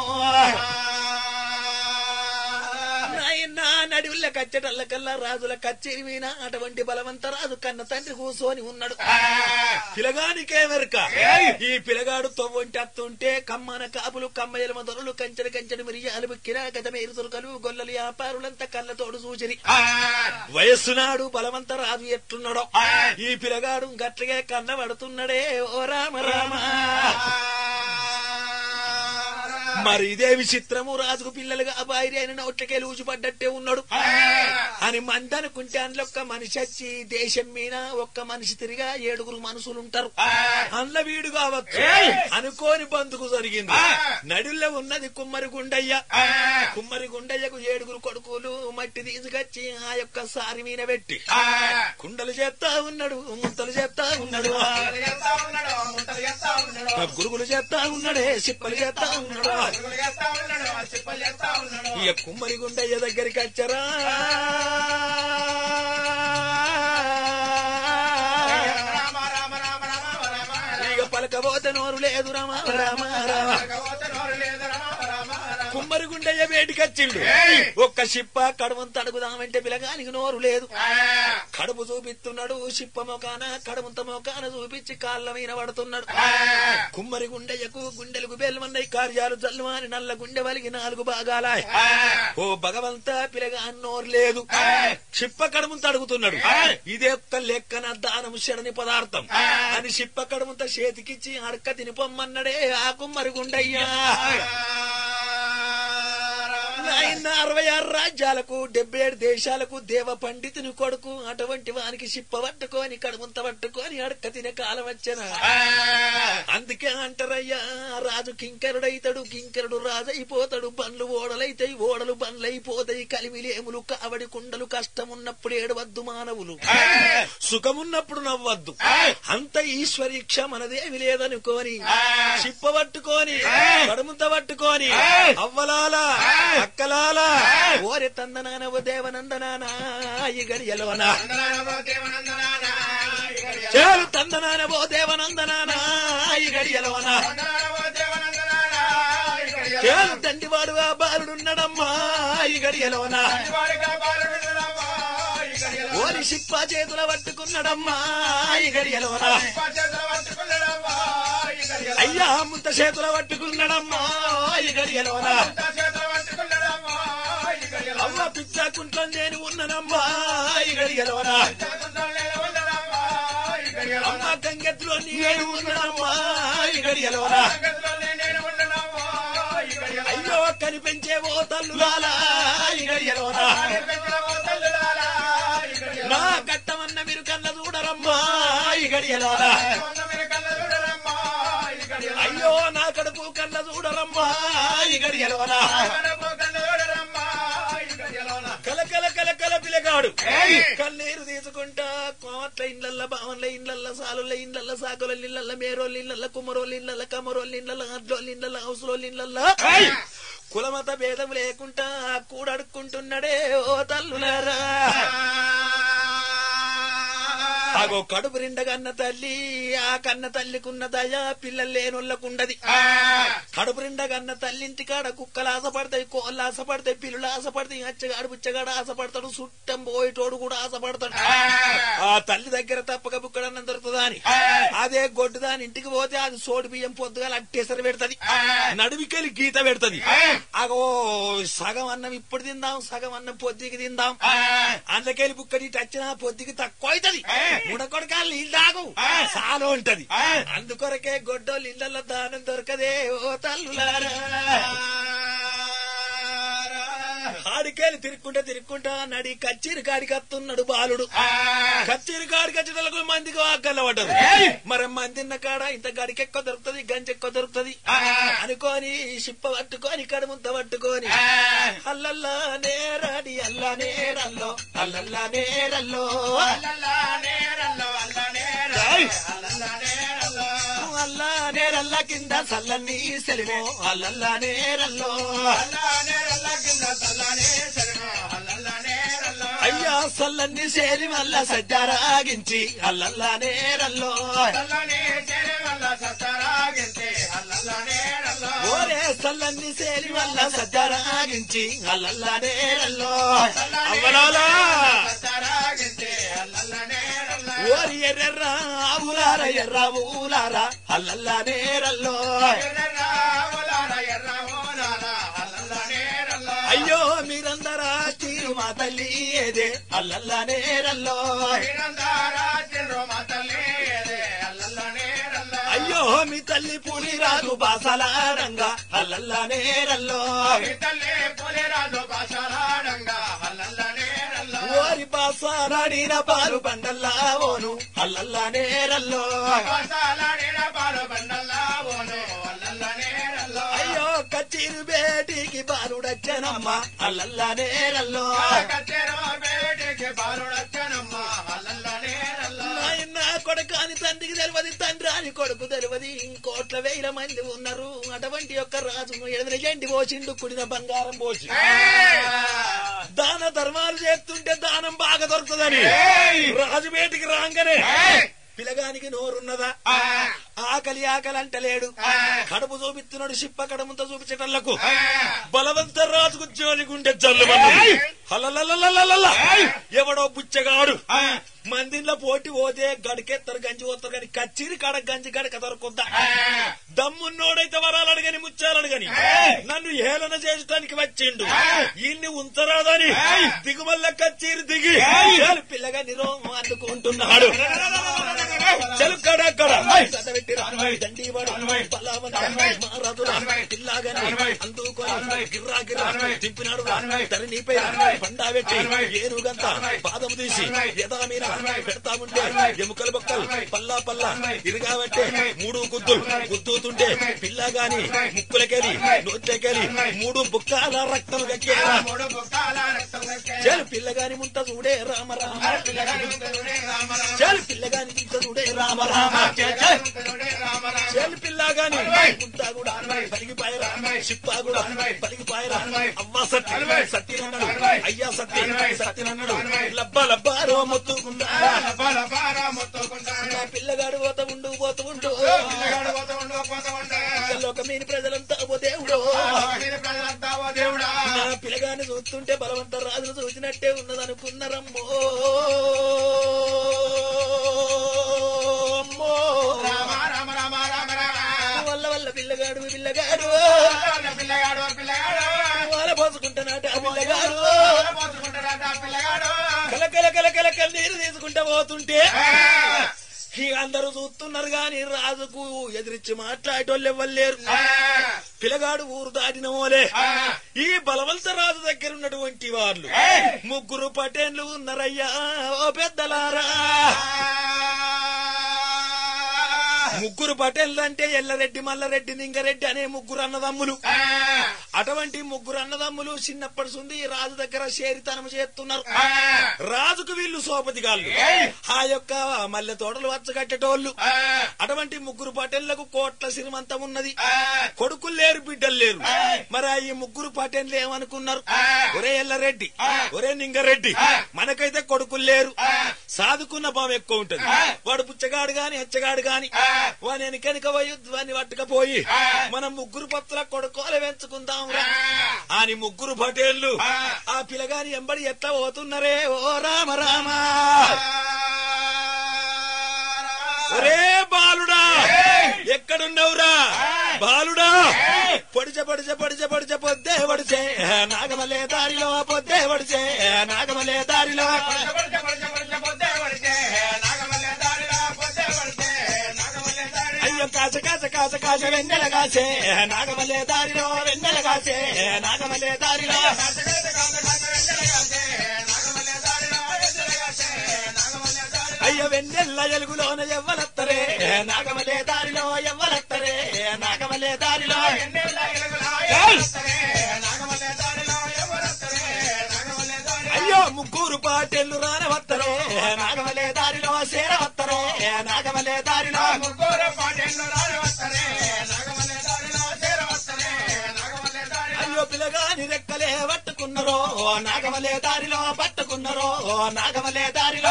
నాయన నడివుల్ల కచ్చటల్ల కల్లా రాజుల కచ్చేరి మీద అటువంటి బలవంత రాజు కన్న తండ్రి కూసోని ఉన్నాడు పిలగానికే మెరక ఈ పిలగాడు తొవ్వంటి అత్తుంటే కమ్మన కాపులు కమ్మయ్యల మొదలు కంచెడి కంచెడి మిరియాలు బుక్కిన గతమేరు తురుకలు గొల్లలు వ్యాపారులంతా కళ్ళతోడు సూచిరి వయస్సునాడు బలవంత రాజు ఎట్టున్నాడో ఈ పిలగాడు గట్లగా కన్నబడుతున్నాడే ఓ రామ రామ మరి ఇదే విచిత్రము రాజుకు పిల్లలుగా అబ్బాయి అయిన నోట్లకే లూజు పడ్డట్టే ఉన్నాడు అని మంది అనుకుంటే అందులో ఒక్క మనిషి వచ్చి దేశం మీద ఒక్క మనిషి తిరిగా ఏడుగురు మనుషులు ఉంటారు అందులో వీడు కావచ్చు అనుకోని బంధుకు జరిగింది నడుల్లో ఉన్నది కుమ్మరి గుండయ్య కుమ్మరి గుండయ్యకు ఏడుగురు కొడుకులు మట్టి తీసుకొచ్చి ఆ యొక్క సారి మీద పెట్టి కుండలు చేస్తా ఉన్నాడు ముంతలు చేస్తా ఉన్నాడు గురుగులు చేస్తా ఉన్నాడే సిప్పలు చేస్తా ఉన్నాడు ఇక కుమ్మరి గుండయ్య దగ్గరికి వచ్చారా ఇక పలకబోతే నోరు లేదు రామ రామ రామ కుమ్మరి గుండయ్య వేటికొచ్చిండు ఒక్క సిప్ప కడుమంత అడుగుదామంటే పిలగానికి నోరు లేదు కడుపు చూపిస్తున్నాడు సిప్ప మొకాన కడుమంత మొకాన చూపించి కాళ్ళ మీద పడుతున్నాడు కుమ్మరి గుండెయ్యకు గుండెలకు బెల్లమన్నాయి కార్యాలు జల్లుమాని నల్ల గుండె వలిగి నాలుగు భాగాల ఓ భగవంత పిలగా నోరు లేదు చిప్ప కడుముంత అడుగుతున్నాడు ఇదే ఒక్క లెక్కన దానం చెడని పదార్థం అని చిప్ప కడుముంత చేతికిచ్చి అడక తినిపొమ్మన్నడే ఆ కుమ్మరి గుండయ్యా నాయన అరవై ఆరు రాజ్యాలకు డెబ్బై ఏడు దేశాలకు దేవ పండితుని కొడుకు అటువంటి వానికి చిప్ప పట్టుకొని కడుముంత పట్టుకొని అడక తినే కాలం వచ్చన అందుకే అంటారయ్యా రాజు కింకరుడైతాడు కింకరుడు రాజు అయిపోతాడు బండ్లు ఓడలైతాయి ఓడలు బండ్లైపోతాయి కలిమిలేములు కావడి కుండలు కష్టం ఉన్నప్పుడు ఏడవద్దు మానవులు సుఖమున్నప్పుడు నవ్వద్దు అంత ఈశ్వరీక్ష మనదేమి లేదనుకోని చిప్ప పట్టుకొని కడుముంత పట్టుకొని అవ్వలాల అక్కలాల ఓరి తందనాన ఓ దేవనందనానా ఈ గడియలోన చేరు తందనాన ఓ దేవనందనాన ఈ గడియలోన చేరు తండ్రివాడు ఆ బాలుడున్నడమ్మా ఈ గడియలోన ఓరి సిప్ప చేతుల పట్టుకున్నాడమ్మా ఈ గడియలోన అయ్యా ముంత చేతుల పట్టుకున్నాడమ్మా ఈ గడియలోన అవ్వ పిచ్చ కుంట్లో నేను ఉన్ననమ్మా ఈ గడియలోన అమ్మ గంగెత్తులో నేను ఉన్ననమ్మా ఈ గడియలోన అయ్యో కనిపించే ఓ తల్లులాలా ఈ గడియలోన నా కట్టమన్న మీరు కన్న చూడరమ్మా ఈ గడియలోన అయ్యో నా కడుపు కన్న చూడరమ్మా ఈ గడియలోన కల కల కల కల పిలగాడు కన్నీరు తీసుకుంటా కోట్ల ఇండ్లల్ల బావన్ల ఇండ్లల్ల సాలుల ఇండ్లల్ల సాకుల ఇళ్ళల్ల మేరోళ్ళ ఇళ్ళల్ల కుమ్మరోళ్ళ ఇళ్ళల్ల కమరోళ్ళ ఇళ్ళల్ల అడ్లోళ్ళ ఇళ్ళల్ల హౌస్లోళ్ళ ఇళ్ళల్ల కులమత భేదం లేకుండా కూడడుక్కుంటున్నాడే ఓ తల్లులారా అగో కడుపు నిండా కన్న తల్లి ఆ కన్న తల్లికున్న దయ పిల్లలు లేనోళ్ళకుండది కడుపు నిండా కన్న తల్లింటి కాడ కుక్కలు ఆశపడతాయి కోళ్ళు ఆశపడతాయి పిల్లులు ఆశపడతాయి అచ్చగాడు పుచ్చగాడు ఆశపడతాడు చుట్టం పోయేటోడు కూడా ఆశపడతాడు ఆ తల్లి దగ్గర తప్పక బుక్కడన్నం దొరుకుతుందా అని అదే గొడ్డు దాని ఇంటికి పోతే అది సోడి బియ్యం పొద్దుగా అట్టేసరి పెడతది నడుమికెళ్ళి గీత పెడతది అగో సగం అన్నం ఇప్పుడు తిందాం సగం అన్నం పొద్దుకి తిందాం అందుకెళ్ళి బుక్కడి వచ్చిన పొద్దుకి తక్కువ అవుతుంది ముడకొడక నీళ్ళు తాగు సాలో ఉంటది అందుకొరకే గొడ్డోళ్ళు ఇళ్ళల్లో దానం దొరకదే ఓ తల్లులారా ఆడికేలి తిరుక్కుంటా తిరుక్కుంటా నడి కచ్చీరి కాడికి వస్తున్నాడు బాలుడు కచ్చీరి కాడికి వచ్చేటలకు మందికి ఆకల్ల పడ్డదు మరి మందిన్న కాడ ఇంత గడికి ఎక్కువ దొరుకుతుంది గంజి ఎక్కువ దొరుకుతుంది అనుకోని షిప్ప పట్టుకొని కడుముంత పట్టుకొని అల్లల్లా నేరాడి అల్లా నేరల్లో అల్లల్లా నేరల్లో అల్లా నేరల్ల కింద సల్లన్ని సెలిమో అల్లల్లా నేరల్లో అయ్యా సల్లన్ని సేలి వల్ల సజ్జారాగించి అల్లల్లా నేరల్లో ఓరే సల్లన్ని సేలి వల్ల సజ్జారాగించి అల్లల్లా నేరల్లో అవ్వలాలా ఓరి ఎర్రెర్రా ఆవులార ఎర్ర ఊలారా అల్లల్లా నేరల్లో అయ్యో మీరందరా తీరు మా తల్లి ఏదే అల్లల్లా నేరల్లో అయ్యో మీ తల్లి పులి రాదు బాసలాడంగా అల్లల్లా నేరల్లో ఓరి బాసలాడిన పాలు బండల్లా ఓను అల్లల్లా నేరల్లో అయ్యో కచ్చిరు బేటికి బాలుడచ్చనమ్మ అల్లల్లా నేరల్లో నాయన కొడకాని తండ్రికి తెలియదు తండ్రి అని కొడుకు తెలియదు ఇంకోట్ల వేల మంది ఉన్నారు అటువంటి యొక్క రాజు ఎనిమిది జండి పోసిండు కుడిన బంగారం పోసి దాన ధర్మాలు చేస్తుంటే దానం బాగా దొరుకుతుందని రాజు బేటికి రాగానే పిలగానికి నోరున్నదా ఆకలి ఆకలి అంటలేడు కడుపు చూపిస్తున్నాడు సిప్ప కడుముంత చూపించటల్లకు బలవంత రాజుకు జోలిగుంటే జల్లుమన్నది హలలలలలలల. ఎవడో బుచ్చగాడు మందిలో పోటీ పోతే గడికెత్తరు గంజి పోతారు కానీ కచ్చిరి కాడ గంజి గడక దొరకొద్దా దమ్మున్నోడైతే వరాలు అడగని ముచ్చారు అడగని నన్ను హేళన చేయడానికి వచ్చిండు ఇన్ని ఉంచరాదని దిగుమల్ల కచ్చిరి దిగి చాలు పిల్లగా నిరో అందుకుంటున్నాడు చలు కడ కడ దండివాడు మారాదురా పిల్లాగని అందుకొని గిర్రా గిర్రా తిప్పినాడు తరినీపై పండా పెట్టి ఏనుగంత పాదం తీసి యథా మీద పెడతా ఉంటే ఎముకలు బొక్కలు పల్లా పల్లా ఇరుగాబట్టే మూడు గుద్దులు గుద్దుతుంటే పిల్లగాని ముక్కులకెళ్ళి నోట్లకెళ్ళి మూడు బుక్కాల రక్తం గక్కేరా మూడు బుక్కాల రక్తం చెలు పిల్లగాని ముంత చూడే రామ రామ చెలు పిల్లగాని ముంత చూడే రామ రామ చెలు పిల్లగాని ముంత కూడా పలిగిపాయరా చిప్పా కూడా పలిగిపాయరా అవ్వ సత్య సత్యనన్నాడు అయ్యా సత్య సత్యనన్నాడు లబ్బ లబ్బ రో మొత్తుకున్నా నా పిల్లగాడు పోత ఉండు పోత ఉండు లోకమీని ప్రజలంతా ఓ దేవుడు దేవుడా నా పిల్లగాని చూస్తుంటే బలవంత రాజును చూసినట్టే ఉన్నదనుకున్నారమ్మో అమ్మో. రామ రామ రామ రామ రామ వల్ల వల్ల పిల్లగాడు పిల్లగాడు పిల్లగాడు పిల్లగాడు వాళ్ళ పోసుకుంటున్నాట ఆ పిల్లగాడు పోసుకుంటాడట పిల్లగాడు కల కల కల కల కన్నీరు తీసుకుంటా పోతుంటే ఇక అందరూ చూస్తున్నారు గాని రాజుకు ఎదిరించి మాట్లాడేటోళ్ళు ఎవ్వలేరు పిల్లగాడు ఊరు దాటిన ఓలే ఈ బలవంత రాజు దగ్గర ఉన్నటువంటి వాళ్ళు ముగ్గురు పటేన్లు ఉన్నారయ్యా ఓ పెద్దలారా ముగ్గురు పటేన్లు అంటే ఎల్లరెడ్డి మల్లారెడ్డి నింగరెడ్డి అనే ముగ్గురు అన్నదమ్ములు అటువంటి ముగ్గురు అన్నదమ్ములు చిన్నప్పటి నుండి రాజు దగ్గర చేరితనం చేస్తున్నారు రాజుకు వీళ్ళు సోపతిగాళ్ళు ఆ యొక్క మల్లె తోటలు వచ్చగట్టేటోళ్ళు అటువంటి ముగ్గురు పటేళ్లకు కోట్ల శ్రీమంతం ఉన్నది కొడుకులు లేరు బిడ్డలు లేరు మరి ఆ ఈ ముగ్గురు పటేళ్లు ఏమనుకున్నారు ఒరే ఎల్లరెడ్డి ఒరే నింగరెడ్డి మనకైతే కొడుకులు లేరు సాదుకున్న భావం ఎక్కువ ఉంటది వాడు పుచ్చగాడు గాని హెచ్చగాడు గాని వాని వెనకనిక పోయి వాని పట్టుకపోయి మనం ముగ్గురు పత్తుల కొడుకోలు పెంచుకుందాం అని ముగ్గురు పటేళ్లు ఆ పిల్లగాని ఎంబడి ఎట్లా పోతున్నారే ఓ రామ రామ ఒరే బాలుడా ఎక్కడున్నావురా బాలుడా పొడిచ పొడిచ పొడిచ పొడిచ పొద్దే పొడిచే నాగమలే దారిలో పొద్దే పొడిచే నాగమలే దారిలో అయ్యో కాచ కాచ కాచ కాచ వెన్నెల కాసే నాగమలే దారిలో వెన్నెల కాసే నాగమలే దారిలో అయ్యో వెన్నెల్ల ఎలుగులోన ఎవ్వలత్తరే నాగమలే దారిలో ఎవ్వలత్తరే నాగమలే దారిలో అయ్యో ముగ్గురు పాటెళ్ళు రానవత్తరే నాగమలే దారిలో సేరవత్తరే నాగమలే దారిలో అయ్యో పిల్లగాని రెక్కలే పట్టుకున్నరో నాగమలే దారిలో పట్టుకున్నరో నాగమలే దారిలో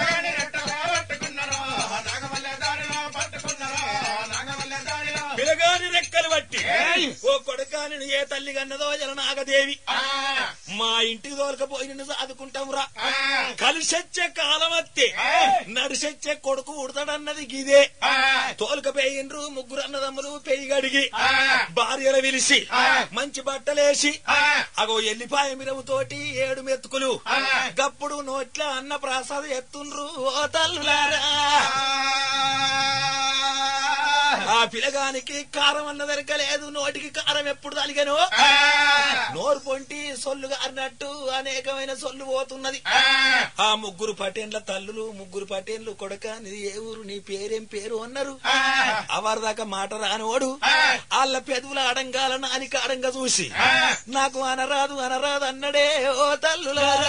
పిల్లగాని రెక్కలు పట్టి ఓ కొడకాని ఏ తల్లి కన్నదో జన నాగదేవి మా ఇంటికి తోలకపోయి నిన్ను సాదుకుంటాం రా కలిసొచ్చే కాలం వస్తే నడిసొచ్చే కొడుకు ఉడతాడన్నది గిదే తోలుకపోయిండ్రు ముగ్గురు అన్నదమ్ములు పెయ్యి గడిగి భార్యలు విలిసి మంచి బట్టలేసి అగో ఎల్లిపాయ మిరముతోటి ఏడు మెతుకులు గప్పుడు నోట్ల అన్న ప్రసాద ఎత్తుండ్రు ఓ తల్లులారా ఆ పిలగానికి కారం అన్న దొరకలేదు నోటికి కారం ఎప్పుడు తలిగను నోరు పొంటి సొల్లు గారినట్టు అనేకమైన సొల్లు పోతున్నది ఆ ముగ్గురు పటేన్ల తల్లులు ముగ్గురు పటేన్లు కొడక నీది ఏ ఊరు నీ పేరేం పేరు అన్నారు అవరి దాకా మాట రానివాడు వాళ్ళ పెదవుల అడంగాల నానికి అడంగా చూసి నాకు అనరాదు అనరాదు అన్నడే ఓ తల్లులారా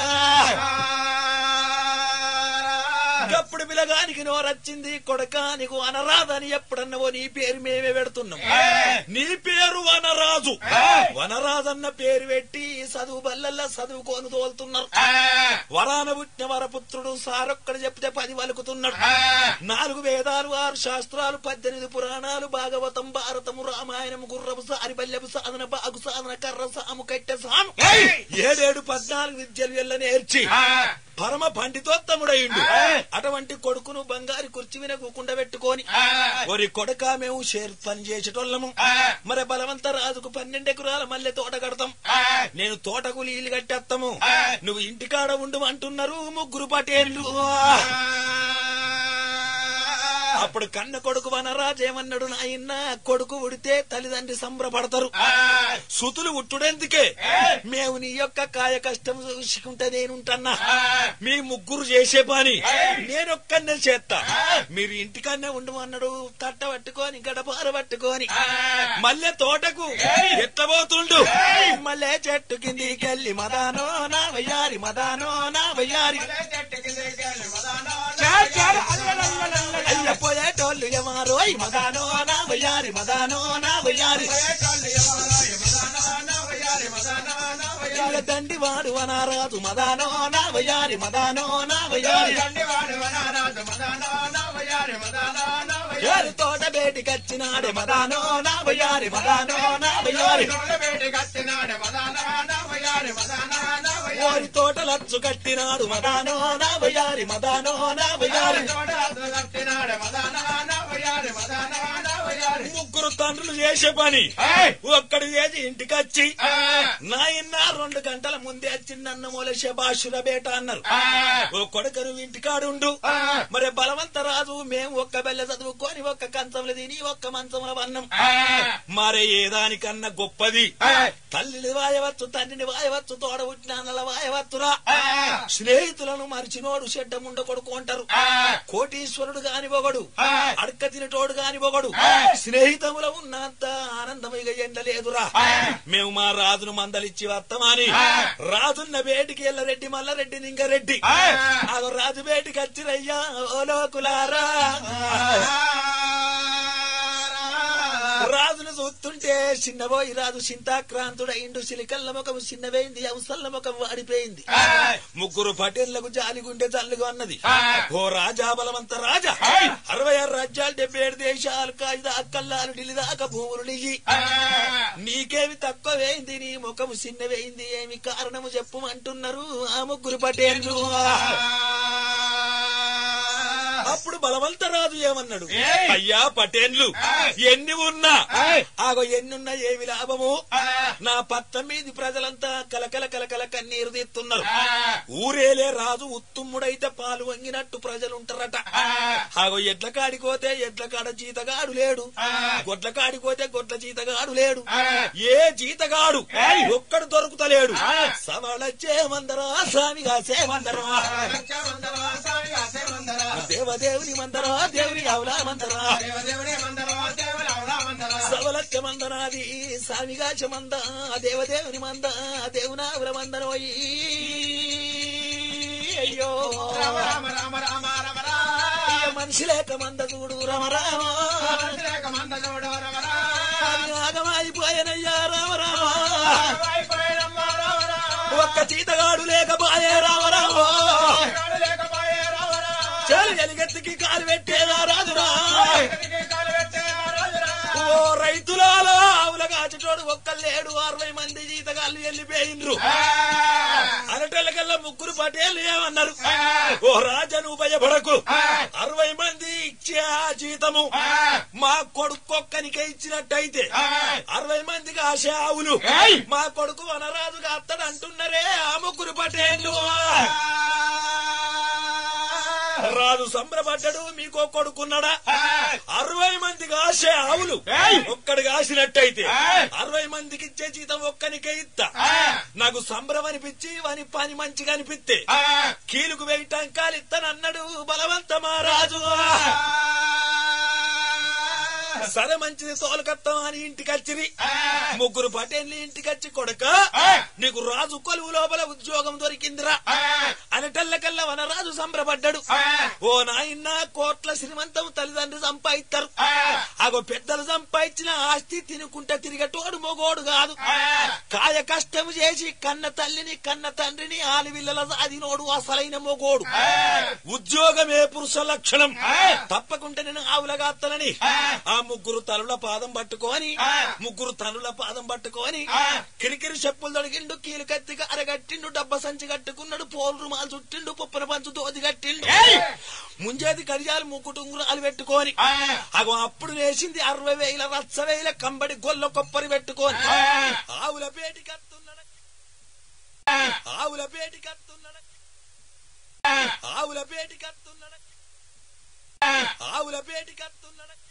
అప్పుడు పిలగానికి నోరచ్చింది కొడక నీకు అనరాదని ఎప్పుడన్నవో నీ పేరు మేమే పెడుతున్నాం నీ పేరు వనరాజు వనరాజన్న పేరు పెట్టి చదువు బల్లల్లా చదువుకోను తోలుతున్నారు వరాన పుట్టిన వరపుత్రుడు సారొక్కడు చెప్తే పది వలుకుతున్నాడు నాలుగు వేదాలు ఆరు శాస్త్రాలు పద్దెనిమిది పురాణాలు భాగవతం భారతము రామాయణం గుర్రపు సారి బల్లెపు సాధన బాగు సాధన కర్ర సాము కట్టె సాము ఏడేడు పద్నాలుగు విద్యలు ఎల్ల నేర్చి పరమ పండితోత్తముడయిండు అటువంటి కొడుకును బంగారు కుర్చీ మీద కూకుండా పెట్టుకొని ఒరి కొడక మేము షేర్ పని చేసేటోళ్ళము మరి బలవంత రాజుకు పన్నెండు ఎకరాల మల్లె తోట కడతాం నేను తోటకు నీళ్లు కట్టేస్తాము నువ్వు ఇంటికాడ ఉండు అంటున్నారు ముగ్గురు పటేళ్ళు అప్పుడు కన్న కొడుకు వనరాజు ఏమన్నాడు నాయన్న కొడుకు ఉడితే తల్లిదండ్రి సంబరపడతారు సుతులు ఉట్టుడెందుకే మేము నీ యొక్క కాయ కష్టం చూసుకుంటే నేనుంటన్నా మీ ముగ్గురు చేసే పని నేనొక్కనే చేస్తా మీరు ఇంటికన్నే ఉండమన్నాడు తట్ట పట్టుకొని గడపార పట్టుకొని మల్లె తోటకు ఎత్తబోతుండు మల్లె చెట్టు కిందికెళ్ళి మదానో నా వయ్యారి మదానో నా వయ్యారి అయ్య పోయేటోళ్ళు ఎవరోయ్ మదానో నా వయ్యారి మదానో నా వయ్యారి ఇళ్ళ దండి వాడు వనారాజు మదానో నా వయ్యారి మదానో నా వయ్యారి ఏరు తోట బేటికచ్చినాడే మదానో నా వయ్యారి మదానో నా వయ్యారి ఓరి తోట లచ్చు కట్టినాడు మదానో నా వయ్యారి మదానో నా వయ్యారి ముగ్గురు తండ్రులు చేసే పని ఒక్కడు చేసి ఇంటికొచ్చి నాయన్న రెండు గంటల ముందే వచ్చి నన్ను మూల శబాషుల బేట అన్నారు ఓ కొడుకరు ఇంటికాడుండు మరి బలవంత రాజు మేము ఒక్క బెల్ల చదువుకొని ఒక్క కంచంలో తిని ఒక్క మంచంలో వన్నం మరే ఏదానికన్నా గొప్పది తల్లిని వాయవచ్చు తండ్రిని వాయవచ్చు తోడ పుట్టిన అన్నల వాయవచ్చురా స్నేహితులను మరిచినోడు చెడ్డ ముండ కొడుకు అంటారు కోటీశ్వరుడు కాని ఒకడు అడక తినటోడు కాని ఒకడు స్నేహితముల ఉన్నంత ఆనందం ఇక ఎండలేదురా మేము మా రాజును మందలిచ్చి వస్తామని రాజున్న బేటికి ఎల్లరెడ్డి మల్లారెడ్డి నింగరెడ్డి అదో రాజు బేటికి వచ్చిరయ్యా ఓ లోకులారా రాజును చూస్తుంటే చిన్నబోయి రాజు చింతాక్రాంతుడైండు సిలికల్ల ముఖం చిన్నవైంది అవసల్ల ముఖం వాడిపోయింది ముగ్గురు పటేళ్లకు జాలిగుండె జల్లుగా అన్నది ఓ రాజా బలవంత రాజా అరవై ఆరు రాజ్యాలు డెబ్బై ఏడు దేశాలు కాయిదా అక్కల్లాలు ఢిల్లీ దాకా భూములు నియ్యి నీకేమి తక్కువేంది నీ ముఖము చిన్నవేయింది ఏమి కారణము చెప్పుమంటున్నారు ఆ ముగ్గురు పటేళ్ళు అప్పుడు బలవంతరాజు ఏమన్నాడు అయ్యా పటేన్లు ఎన్ని ఉన్నా ఆగో ఎన్నున్నా ఏమి లాభము నా పట్ట మీది ప్రజలంతా కలకల కలకల కన్నీరు తీస్తున్నారు ఊరేలే రాజు ఉత్తుమ్ముడైతే పాలు వంగినట్టు ప్రజలుంటారట ఆగో ఎడ్ల కాడికోతే ఎడ్ల కాడ జీతగాడు లేడు గొడ్ల కాడికోతే గొడ్ల జీతగాడు లేడు ఏ జీతగాడు ఒక్కడు దొరుకుతలేడు సవళచ్చేమందరా స్వామిగా సేమందరా దేవదేవుని మందరా దేవుని అవులా మందరా సవలచ్చ మందరాది స్వామిగాచ మంద దేవదేవుని మంద దేవునావుల మందరోయి అయ్యో అయ్య మనిషి లేక మంద చూడు రమరామ ఆగమైపోయనయ్యా రామరామ ఒక్క చీతగాడు లేకపాయే రామరామ చాలు ఎలిగెత్తికి కాలు పెట్టేదా రాజురా ఓ రైతులాలో ఆవుల కాచటోడు ఒక్కలేడు అరవై మంది జీతగాళ్ళు వెళ్ళిపోయిండ్రు అనటెల్లకల్లా ముగ్గురు పటేళ్ళు ఏమన్నారు ఓ రాజా నువ్వు భయపడకు అరవై మంది ఇచ్చే ఆ జీతము మా కొడుకొక్కనికే ఇచ్చినట్టయితే అరవై మందికి ఆశ ఆవులు మా కొడుకు వనరాజుగా అత్తడు అంటున్నారే ఆ ముగ్గురు పటేళ్ళు రాజు సంబరపడ్డాడు మీకో కొడుకున్నాడా అరవై మందికి ఆశ ఆవులు ఒక్కడు కాసినట్టయితే అరవై మందికి ఇచ్చే జీతం ఒక్కనికే ఇస్తా నాకు సంబరం అనిపించి వాని పని మంచిగా అనిపిస్తే కీలుకు వేయటం కాలిస్తానన్నాడు బలవంతమా రాజు సరే మంచిది తోలకత్తం అని ఇంటికి వచ్చింది ముగ్గురు పటేళ్ళు ఇంటికి వచ్చి కొడక నీకు రాజు కొలువు లోపల ఉద్యోగం దొరికిందిరా అనటల్లకల్లా వనరాజు సంబరపడ్డాడు ఓ నాయన్న కోట్ల శ్రీమంతం తల్లిదండ్రులు సంపాదిస్తారు అగో పెద్దలు సంపాదించిన ఆస్తి తినుకుంటే తిరిగటోడు మొగోడు కాదు కాయ కష్టం చేసి కన్న తల్లిని కన్న తండ్రిని ఆలివిల్లల సాదినోడు అసలైన మొగోడు ఉద్యోగమే పురుష లక్షణం తప్పకుండా నేను ఆవులగాత్తలని ఆ ముగ్గురు తనుల పాదం పట్టుకొని ముగ్గురు తనుల పాదం పట్టుకొని కిరికిరి చెప్పులు తొడిగిండు కీలు కత్తిగా అరగట్టిండు డబ్బ సంచి కట్టుకున్నాడు పోలు రుమాలు చుట్టిండు పుప్పన పంచు దోది కట్టిండు ముంజేది కడియాలు ముక్కుటుంగురాలు పెట్టుకొని అగో అప్పుడు వేసింది అరవై వేల రచ్చ వేల కంబడి గొల్ల కొప్పరి పెట్టుకొని ఆవుల పేటి కత్తున్నాడు ఆవుల పేటి కత్తున్నాడు ఆవుల పేటి కత్తున్నాడు ఆవుల రావుల పేటి కత్తున్నాడు